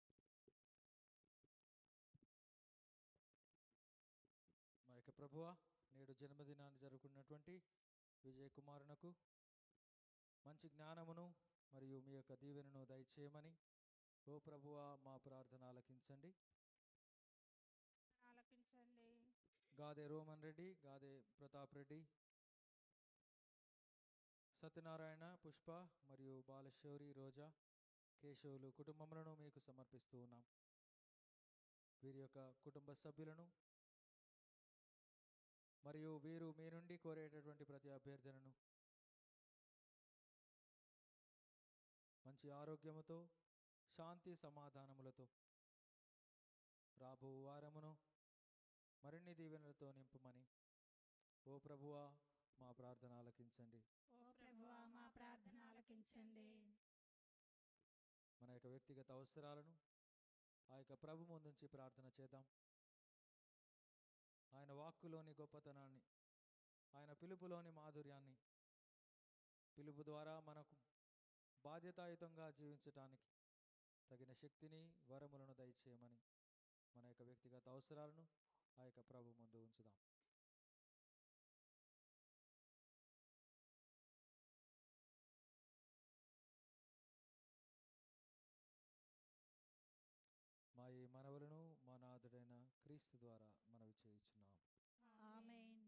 మా యొక్క ప్రభువ నేడు జన్మదినాన్ని జరుపుకున్నటువంటి విజయ కుమారునకు మంచి జ్ఞానమును మరియు మీ యొక్క దీవెనను దయచేయమని ఓ ప్రభువ మా ప్రార్థన ఆలకించండి ఆలకించండి గాదే రోమన్ రెడ్డి గాదే ప్రతాప్ రెడ్డి సత్యనారాయణ పుష్ప మరియు బాలశౌరి రోజా కేశవులు కుటుంబములను మీకు సమర్పిస్తూ ఉన్నాం వీరి యొక్క కుటుంబ సభ్యులను మరియు వీరు మీ నుండి కోరేటటువంటి ప్రతి అభ్యర్థనను మంచి ఆరోగ్యముతో శాంతి సమాధానములతో రాబో వారమును మరిన్ని దీవెనలతో నింపుమని ఓ ప్రభువా మా ప్రార్థన ఆలకించండి ఓ ప్రభువా మా ప్రార్థన ఆలకించండి మన యొక్క వ్యక్తిగత అవసరాలను ఆ యొక్క ప్రభు ముందుంచి ప్రార్థన చేద్దాం ఆయన వాక్కులోని గొప్పతనాన్ని ఆయన పిలుపులోని మాధుర్యాన్ని పిలుపు ద్వారా మనకు బాధ్యతాయుతంగా జీవించటానికి తగిన శక్తిని వరములను దయచేయమని మన యొక్క వ్యక్తిగత అవసరాలను ఆ యొక్క ప్రభు ముందు ఉంచుదాం మా ఈ మనవులను మా నాథుడైన క్రీస్తు ద్వారా మనవి చేయుచున్నాం ఆమేన్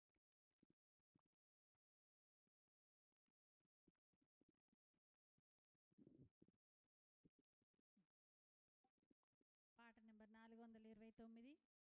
పాట నెంబర్ నాలుగు వందల ఇరవై తొమ్మిది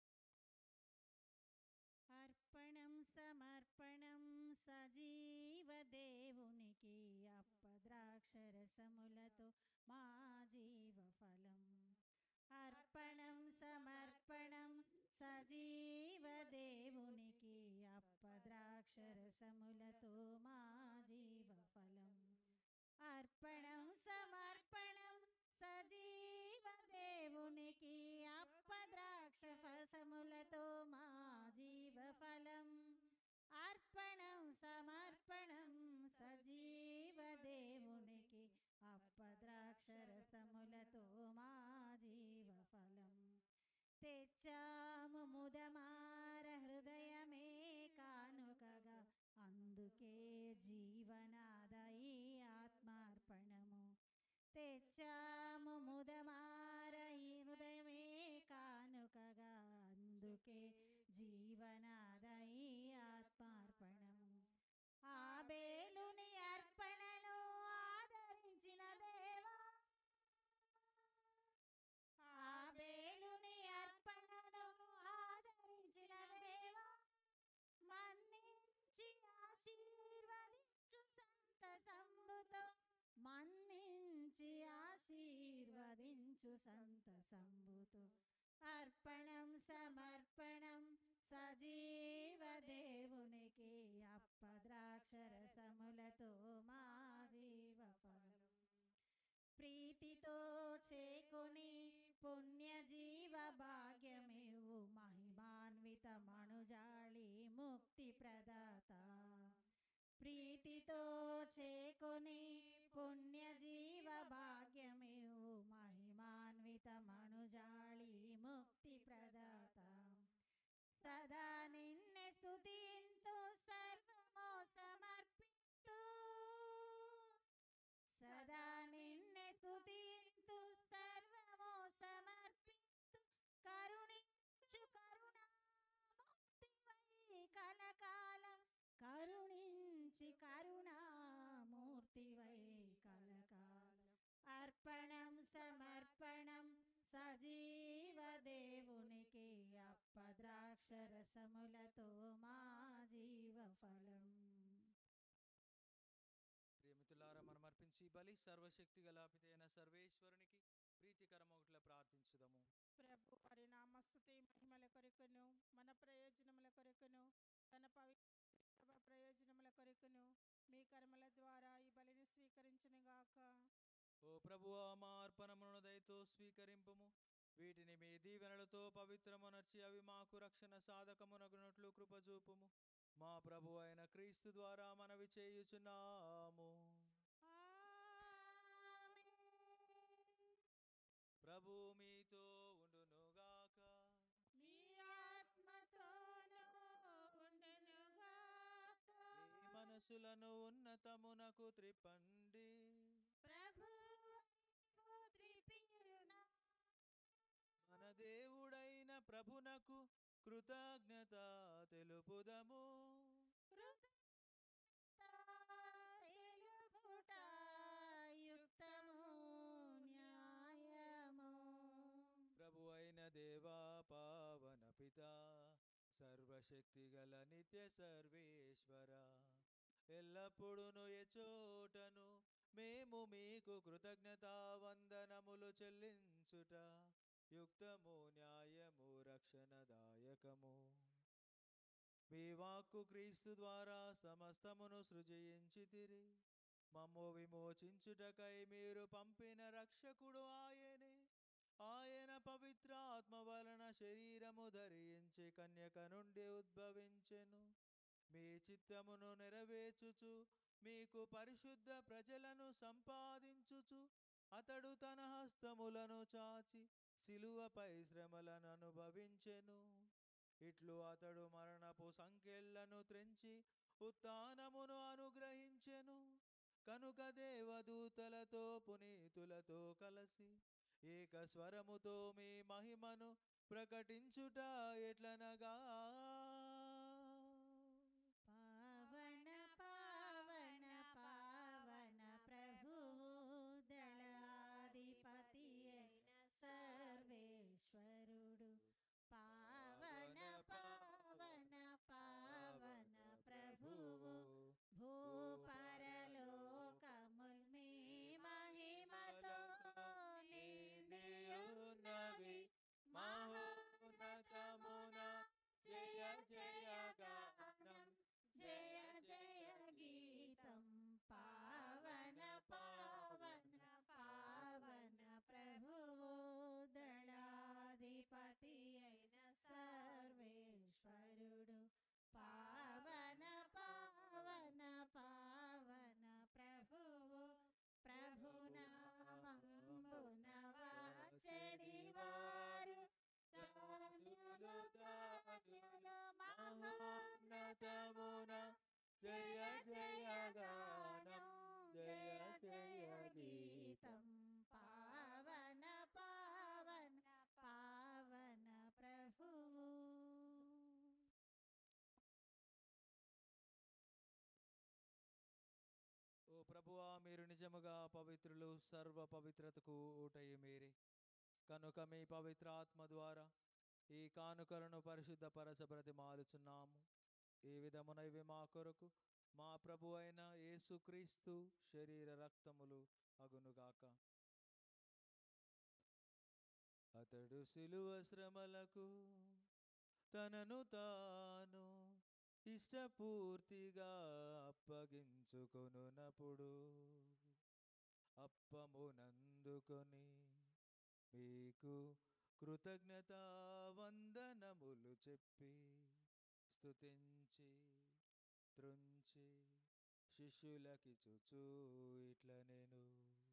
అర్పణం సమర్పణం సజీవ దేవునికి అప్పద్రాక్షరసములతో మా జీవ ఫలం అర్పణం సమర్పణం సజీవ దేవునికి అప్పద్రాక్షరసములతో మా జీవ ఫలం అర్పణం సమర్పణం సజీవ దేవునికి అప్పద్రాక్ష ఫసములతో మా జీవ ఫలం అర్పణం సమర్పణం సజీవ దేవునికి అప్పద్రాక్షరసములతో మా జీవ ఫలం తెచ్చాము ముదమార హృదయమే కానుకగా అందుకే జీవనాదయి ఆత్మార్పణము తెచ్చాము ముదమార ఈ హృదయమే కానుకగా అందుకే జీవనాదయి ఆత్మార్పణము ఆబేలుని అర్పణను ఆదరించిన దేవా ఆబేలుని అర్పణను ఆదరించిన దేవా మన్నించి ఆశీర్వదించు సంతసంబుతో మన్నించి ఆశీర్వదించు సంతసంబుతో అర్పణం సమర్పణం సజీవ దేవునికి అప్పద్రాక్షరసములతో మా జీవ ఫలం ప్రీతితో చేకొని పుణ్య జీవ భాగ్యమేవు మహిమాన్విత మణుజాళి ముక్తి ప్రదాత ప్రీతితో చేకొని పుణ్య జీవ భాగ్యమేవు మహిమాన్విత మణుజాళి ముక్తి ప్రదాత సదా నిన్నే స్తుతింతు సర్వమో సమర్పిస్తూ సదా నిన్నే స్తుతింతు సర్వమో సమర్పిస్తు కరుణించు కరుణామూర్తివై కలకాలం కరుణించి కరుణామూర్తివై కలకాలం అర్పణం సమర్పణం సజీవ దేవునికి అప్పద్రాక్షరసములతో మా జీవ ఫలం ప్రియమితులారా మనం అర్పించి ఈ బలి సర్వశక్తి గలాపితైన సర్వేశ్వరునికి ప్రీతికరమొకట్ల ప్రార్థించుదాము ప్రభు వారి నామస్తుతి మహిమల కొరకును మన ప్రయోజనముల కొరకును తన పవిత్ర ప్రయోజనముల కొరకును మీ కర్మల ద్వారా ఈ బలిని స్వీకరించునుగాక ఓ ప్రభువా మా అర్పణములను దయతో స్వీకరింపము వీటిని మీ దీవెనలతో పవిత్రమునర్చి అవి మాకు రక్షణ సాధకమునగునట్లు కృపజూపుము మా ప్రభు అయిన క్రీస్తు ద్వారా మనవి చేయుచున్నాము ప్రభు మీతో ఉండునుగాక మీ ఆత్మతోనూ ఉండునుగాక. మీ మనసులను ఉన్నతమునకు త్రిప్పండి ప్రభు వైపు త్రిపియునా. మన దేవుడైన ప్రభునకు కృతజ్ఞత తెలుపుదము కృతజ్ఞతారెలుపుట యుక్తము న్యాయము ప్రభు అయిన దేవా పావన పిత సర్వశక్తి గల నిత్య సర్వేశ్వర ఎల్లప్పుడూను ఎచోటను మేము మీకు కృతజ్ఞత వందనములు చెల్లించుట యుక్తము న్యాయము రక్షణదాయకము మీ వాక్కు క్రీస్తు ద్వారా సమస్తమును సృజించితిరి మమ్ము విమోచించుటకై మీరు పంపిన రక్షకుడు ఆయనే ఆయన పవిత్ర ఆత్మ వలన శరీరము ధరించి కన్యక నుండి ఉద్భవించెను మీ చిత్తమును నెరవేర్చుచు మీకు పరిశుద్ధ ప్రజలను సంపాదించుచు అతడు తన హస్తములను చాచి శిలువపై శ్రమలను అనుభవించెను ఇట్లు అతడు మరణపు సంకెళ్లను త్రెంచి ఉత్థానమును అనుగ్రహించెను కనుక దేవదూతలతో పునీతులతో కలసి ఏక స్వరముతో మీ మహిమను ప్రకటించుట ఎట్లనగా పావన పావన పావన ప్రభువు దళాధిపతి అయిన సర్వేశ్వరుడు పావన పావన పావన ప్రభువు భూపరలోకముల్ మీ మహిమతో నిండియున్నవి మహోన్నతమున జయ జయ గానం జయ జయ గీతం పావన పావన పావన ప్రభువు దళాధిపతి అయిన సర్వేశ్వరుడు పావన పావన పావన ప్రభువు ప్రభునామంబున వాచెడి వారు ధన్యులు ధన్యులు మహోన్నతమున జయ జయ గానం జయ జయ గీతం పావన పావన పావన ప్రభువు ఓ ప్రభువా మీరు నిజముగా పవిత్రులు సర్వ పవిత్రతకు ఊటయి మీరే కనుక మీ పవిత్ర ఆత్మ ద్వారా ఈ కానుకలను పరిశుద్ధపరచ బ్రతిమాలుచున్నాము ఈ విధమున ఇవి మా కొరకు మా ప్రభు అయిన యేసుక్రీస్తు శరీర రక్తములు అగునుగాక అతడు శిలువ శ్రమలకు తనను తాను ఇష్టపూర్తిగా అప్పగించుకొనునప్పుడు అప్పమునందుకొని మీకు కృతజ్ఞత వందనములు చెప్పి స్తుతించి త్రుంచి శిష్యులకిచుచూ ఇట్ల నేను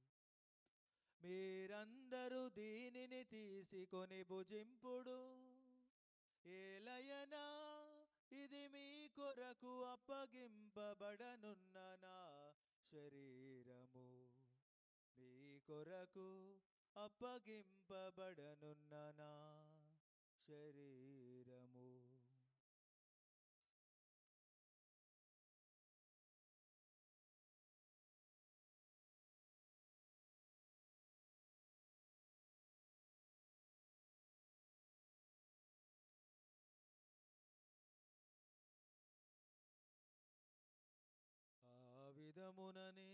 మీరందరూ దీనిని తీసుకొని భుజింపుడు ఏలయనా ఇది మీ కొరకు అప్పగింపబడనున్న నా శరీరము మీ కొరకు అప్పగింపబడనున్న నా శరీరము ఆ విధముననే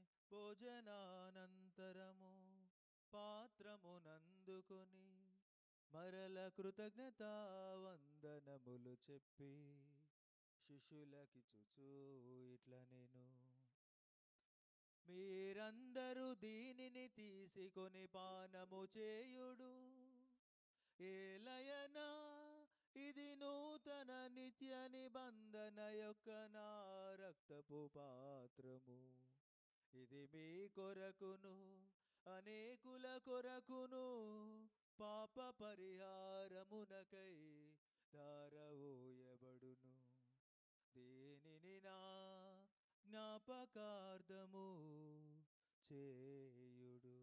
భోజనానంతరము పాత్రమునందుకొని మరల కృతజ్ఞత వందనములు చెప్పి శిష్యులకిచుచూ ఇట్ల నేను మీరందరూ దీనిని తీసుకొని పానము చేయుడు ఏలయనా ఇది నూతన నిత్య నిబంధన యొక్క నా రక్తపు పాత్రము ఇది మీ కొరకును అనేకుల కొరకును పాప పరిహారమునకై దారవోయబడును దీనిని నా జ్ఞాపకార్థము చేయుడు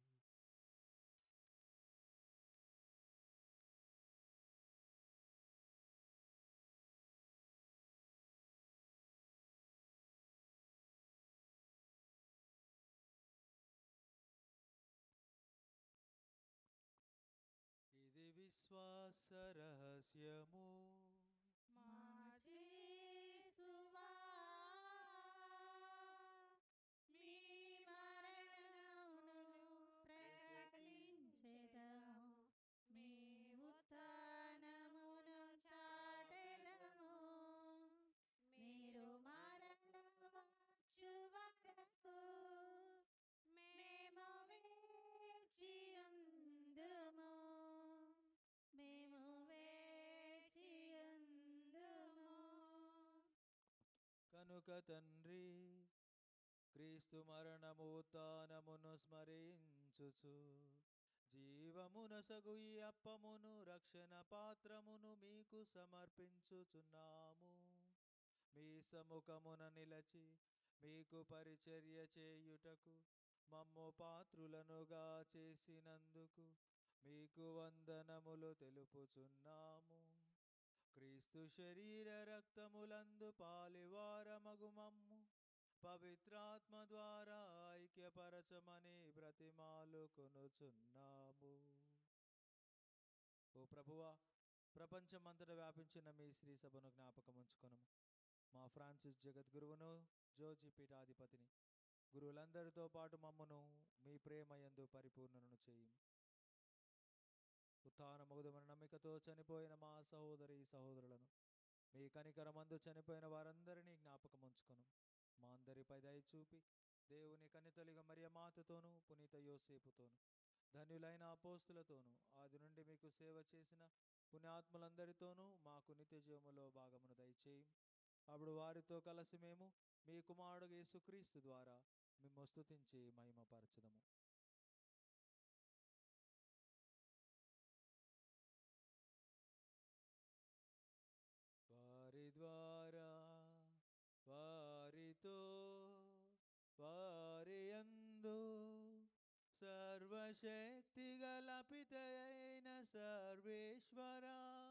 ఇది విశ్వాస రహస్యము మా చేసువా మీ మరణమును ప్రకటించెదము మీ ఉత్థానమును చాటెదము మీరు మరణవచ్చు వరకు మేము వేచియుందుము మేము వేచియుందుము కనుక తండ్రి క్రీస్తు మరణము ఉత్థానమును స్మరించుచు జీవమునసగు ఈ అప్పమును రక్షణ పాత్రమును మీకు సమర్పించుచున్నాము మీ సముఖమున నిలచి మీకు పరిచర్య చేయుటకు మమ్ము పాత్రులనుగా చేసినందుకు మీకు వందనములు తెలుపుచున్నాము క్రీస్తు శరీర రక్తములందు పాలివారమగు మమ్ము పవిత్రాత్మ ద్వారా ఐక్యపరచమని బ్రతిమాలు కొనుచున్నాము ఓ ప్రభువా ప్రపంచమంతటా వ్యాపించిన మీ శ్రీ సభను జ్ఞాపకం ఉంచుకొనము మా ఫ్రాన్సిస్ జగద్గురువును జోజి పీఠాధిపతిని గురువులందరితో పాటు మమ్మను మీ ప్రేమయందు పరిపూర్ణను చేయి ఉత్థానమగుదమని నమ్మికతో చనిపోయిన మా సహోదరి సహోదరులను మీ కనికరమందు చనిపోయిన వారందరినీ జ్ఞాపకం ఉంచుకొను మా అందరిపై దయ చూపి దేవుని కనితలిగా మరియ మాతతోనూ పునీత యోసేపుతోను ధన్యులైన అపోస్తులతోనూ ఆది నుండి మీకు సేవ చేసిన పుణ్యాత్ములందరితోనూ మాకు నిత్య జీవములో భాగమును దయచేయి అప్పుడు వారితో కలిసి మేము మీ కుమారుడు యేసుక్రీస్తు ద్వారా మేము స్తుతించి మహిమపరచదము వారి ద్వారా వారితో వారి యందు సర్వశక్తి గల పితయైన సర్వేశ్వర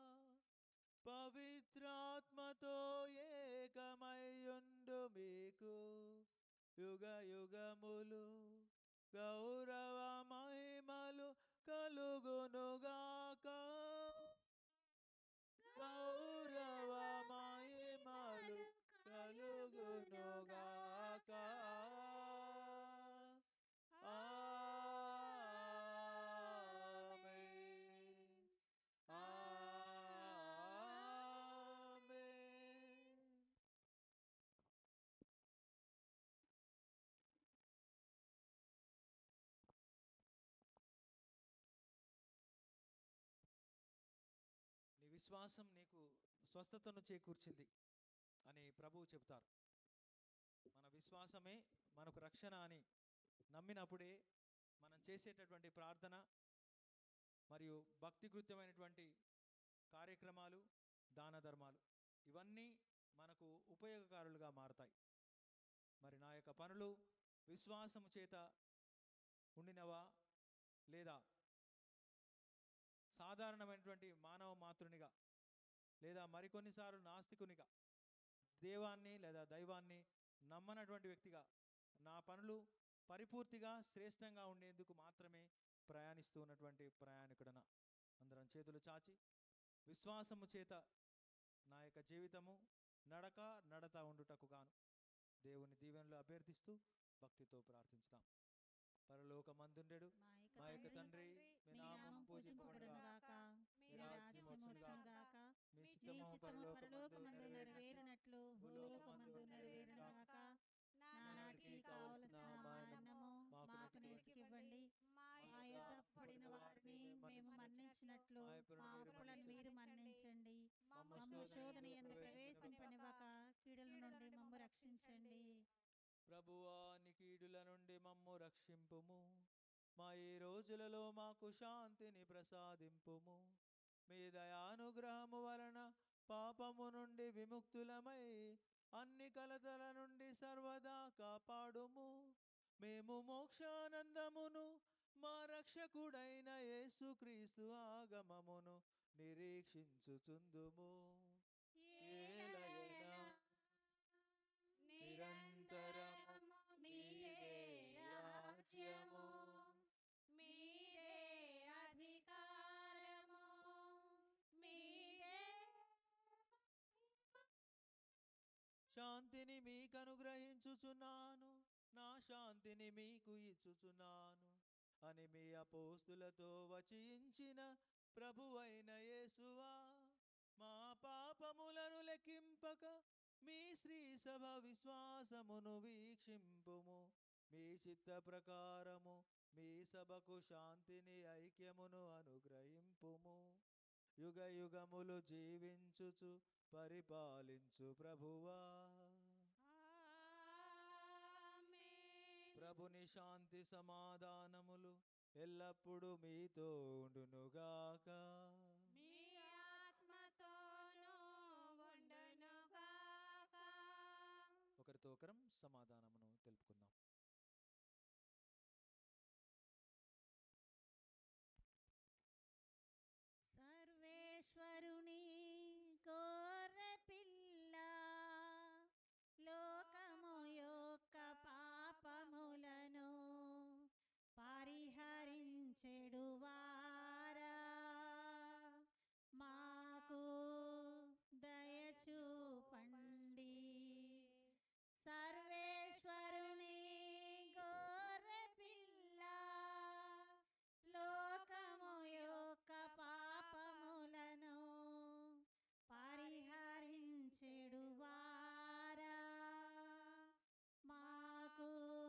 పవిత్రాత్మతో ఏకమయ్యుండు మీకు యుగ యుగములు గౌరవ మహిమలు కలుగునుగాక గౌరవ మహిమలు కలుగునుగాక ఆమేన్. ఆమేన్. నీ విశ్వాసం నీకు స్వస్థతను చేకూర్చింది అని ప్రభువు చెబుతారు మన విశ్వాసమే మనకు రక్షణ అని నమ్మినప్పుడే మనం చేసేటటువంటి ప్రార్థన మరియు భక్తికృత్యమైనటువంటి కార్యక్రమాలు దాన ధర్మాలు ఇవన్నీ మనకు ఉపయోగకారులుగా మారతాయి మరి నా యొక్క పనులు విశ్వాసము చేత ఉండినవా లేదా సాధారణమైనటువంటి మానవ మాతృనిగా లేదా మరికొన్నిసార్లు నాస్తికునిగా దేవాన్ని లేదా దైవాన్ని నమ్మనటువంటి వ్యక్తిగా నా పనులు పరిపూర్తిగా శ్రేష్టంగా ఉండేందుకు మాత్రమే ప్రయాణిస్తూ ఉన్నటువంటి ప్రయాణికుడన అందరం చేతులు చాచి విశ్వాసము చేత నా యొక్క జీవితము నడక నడత ఉండుటకు గాను దేవుని దీవెనలు అభ్యర్థిస్తూ భక్తితో ప్రార్థించుదాం పరలోకమందుండెడు మా యొక్క తండ్రి మీ నామం పూజింపబడుగాక మీ రాజ్యం వచ్చుగాక మీ మీ చిత్తము చిత్తము పరలోకమందు పరలోకమందు నెరవేరినట్లు నెరవేరినట్లు భూలోకమందు నెరవేరుగాక నానాటికి కావలసిన మా అన్నము మాకు నేర్చుకివ్వండి మా యొద్ద పడిన వారిని మేము మన్నించినట్లు మా అప్పులను మీరు మన్నించండి మమ్మ శోధన ఎందు ప్రవేశింపనివ్వక కీడుల నుండి మమ్మ రక్షించండి ప్రభువా నికీడుల నుండి మమ్ము రక్షింపుము మా ఈ రోజులలో మాకు శాంతిని ప్రసాదింపుము మీ దయానుగ్రహము వలన పాపము నుండి విముక్తులమై అన్ని కలతల నుండి సర్వదా కాపాడుము మేము మోక్షానందమును మా రక్షకుడైన యేసుక్రీస్తు ఆగమమును నిరీక్షించుచుందుము ఏలయనా నిరంతరము మీదే రాజ్యము మీదే అధికారము మీదే శాంతిని మీకు అనుగ్రహించుచున్నాను నా శాంతిని మీకు ఇచ్చుచున్నాను అని మీ అపోస్తులతో వచించిన ప్రభువైన యేసువా మా పాపములను లెక్కింపక మీ శ్రీ సభ విశ్వాసమును వీక్షింపుము మీ చిత్త ప్రకారము మీ సభకు శాంతిని ఐక్యమును అనుగ్రహింపుము యుగ యుగములు జీవించుచు పరిపాలించు ప్రభువా ఆమేన్ ప్రభుని శాంతి సమాధానములు ఎల్లప్పుడూ మీతో ఉండునుగాక మీ ఆత్మతోనూ ఉండునుగాక ఒకరితో ఒకరం సమాధానమును తెలుపుకుందాం సర్వేశ్వరుని గొర్రె పిల్ల లోకము యొక్క పాపములను పరిహరించెడు వారా మాకు దయచూపండి సర్వేశ్వరుని గొర్రె పిల్ల లోకము యొక్క పాపములను పరిహరించెడు వారా మాకు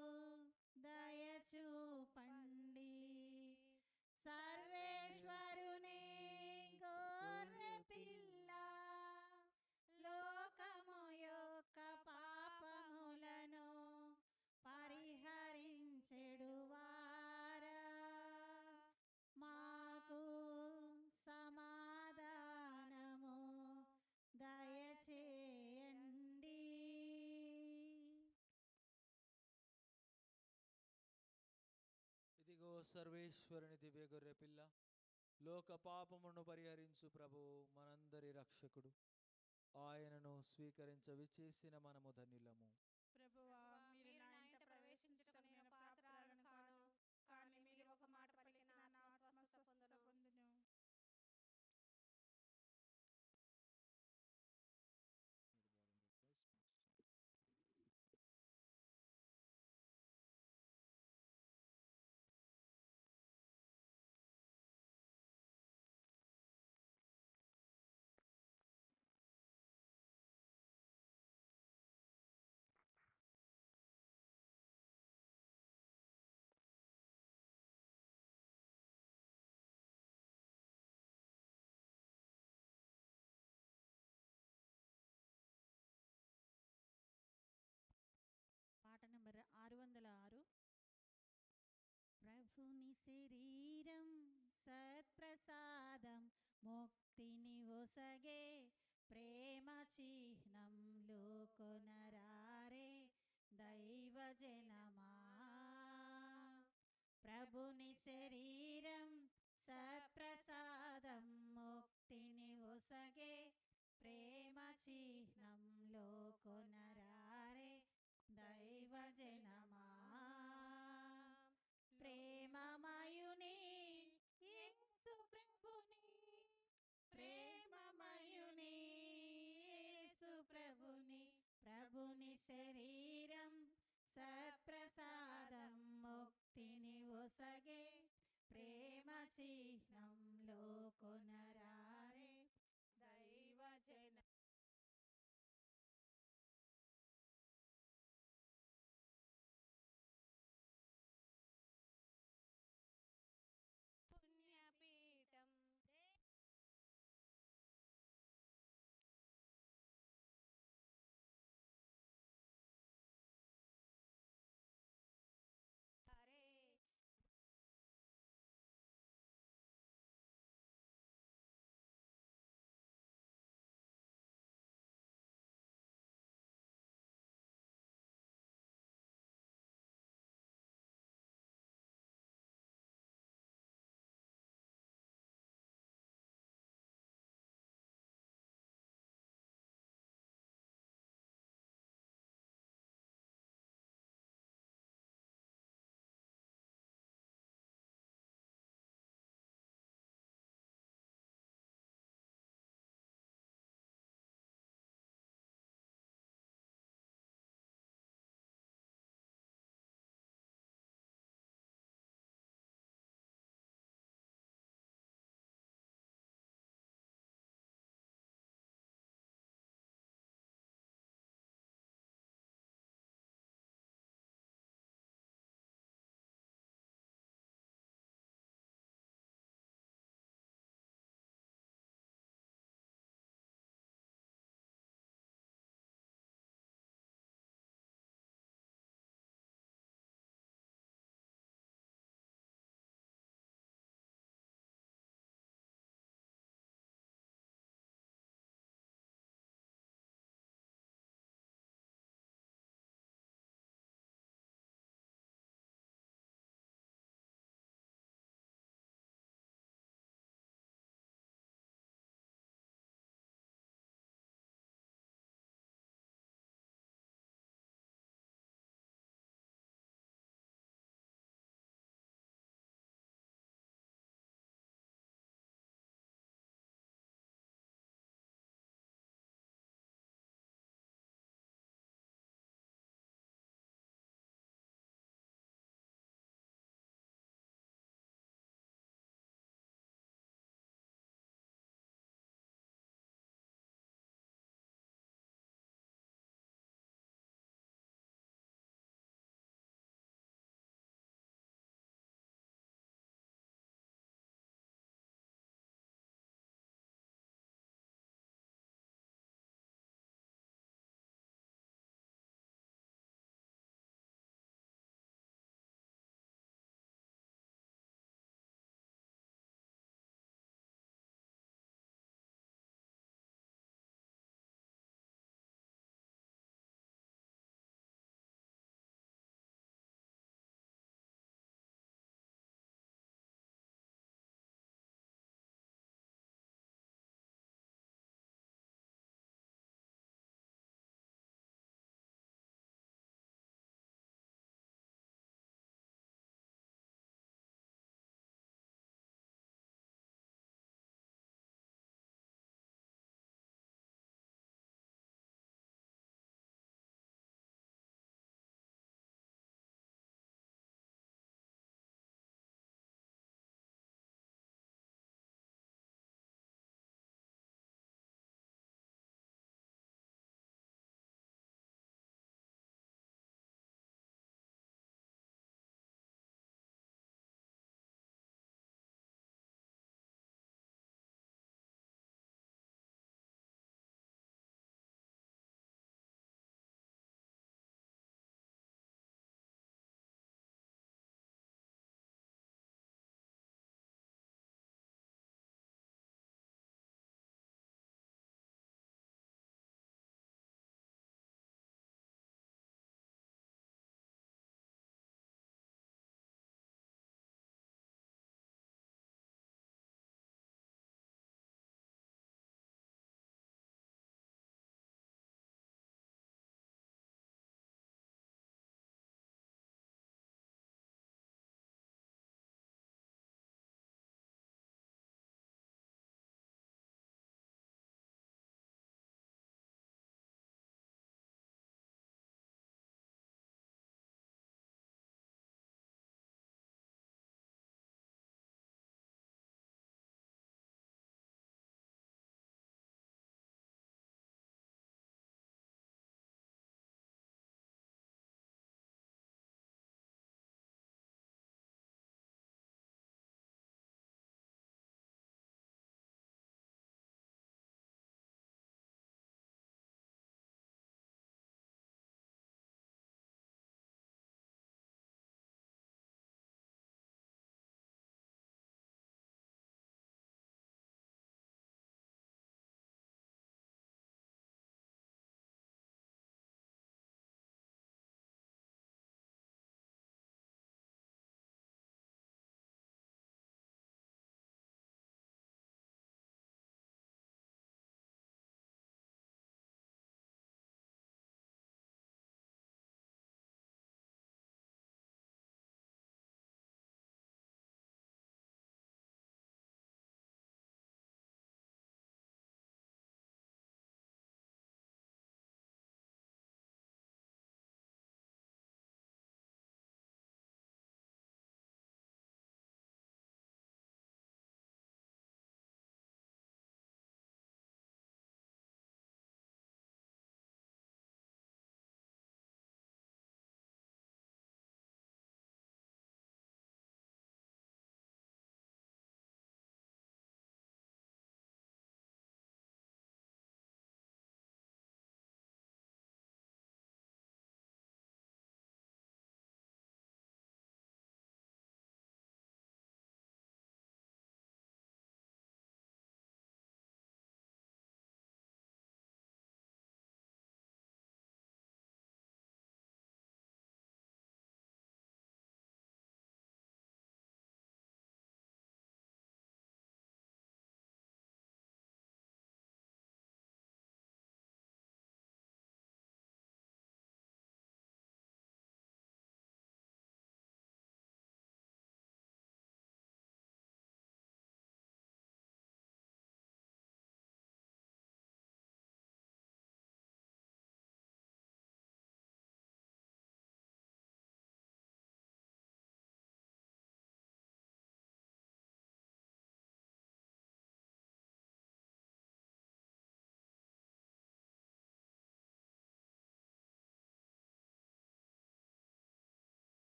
దయచూపండి సర్వేశ్వరుని గొర్రె పిల్ల లోకము యొక్క పాపములను పరిహరించెడు వారా మాకు సమాధానము దయచేయండి ఇదిగో సర్వేశ్వరుని దివ్య గొర్రె పిల్ల లోక పాపమును పరిహరించు ప్రభు మనందరి రక్షకుడు ఆయనను స్వీకరించ విచేసిన మనము ధన్యులము ప్రభువా మీరు నా ఇంట ప్రవేశించుటకు నేను పాత్రాలను కాను కానీ మీరు ఒక మాట పలికిన నా ఆత్మ స్వస్థత పొందును పాట నెంబర్ ఆరు వందల ఆరు ప్రభుని శరీరం సత్ప్రసాదం ముక్తిని ఒసగే ప్రేమ చిహ్నంలో కొనరారే దైవ జనమా ప్రభుని శరీరం సత్ప్రసాదం ముక్తిని ఒసగే ప్రేమ చిహ్నంలో కొనరారే దైవ జనమా ప్రేమమయుని యేసు ప్రభుని ప్రేమమయుని యేసు ప్రభుని ప్రభుని శరీరం సత్ప్రసాదం ముక్తిని ఒసగే ప్రేమ చిహ్నం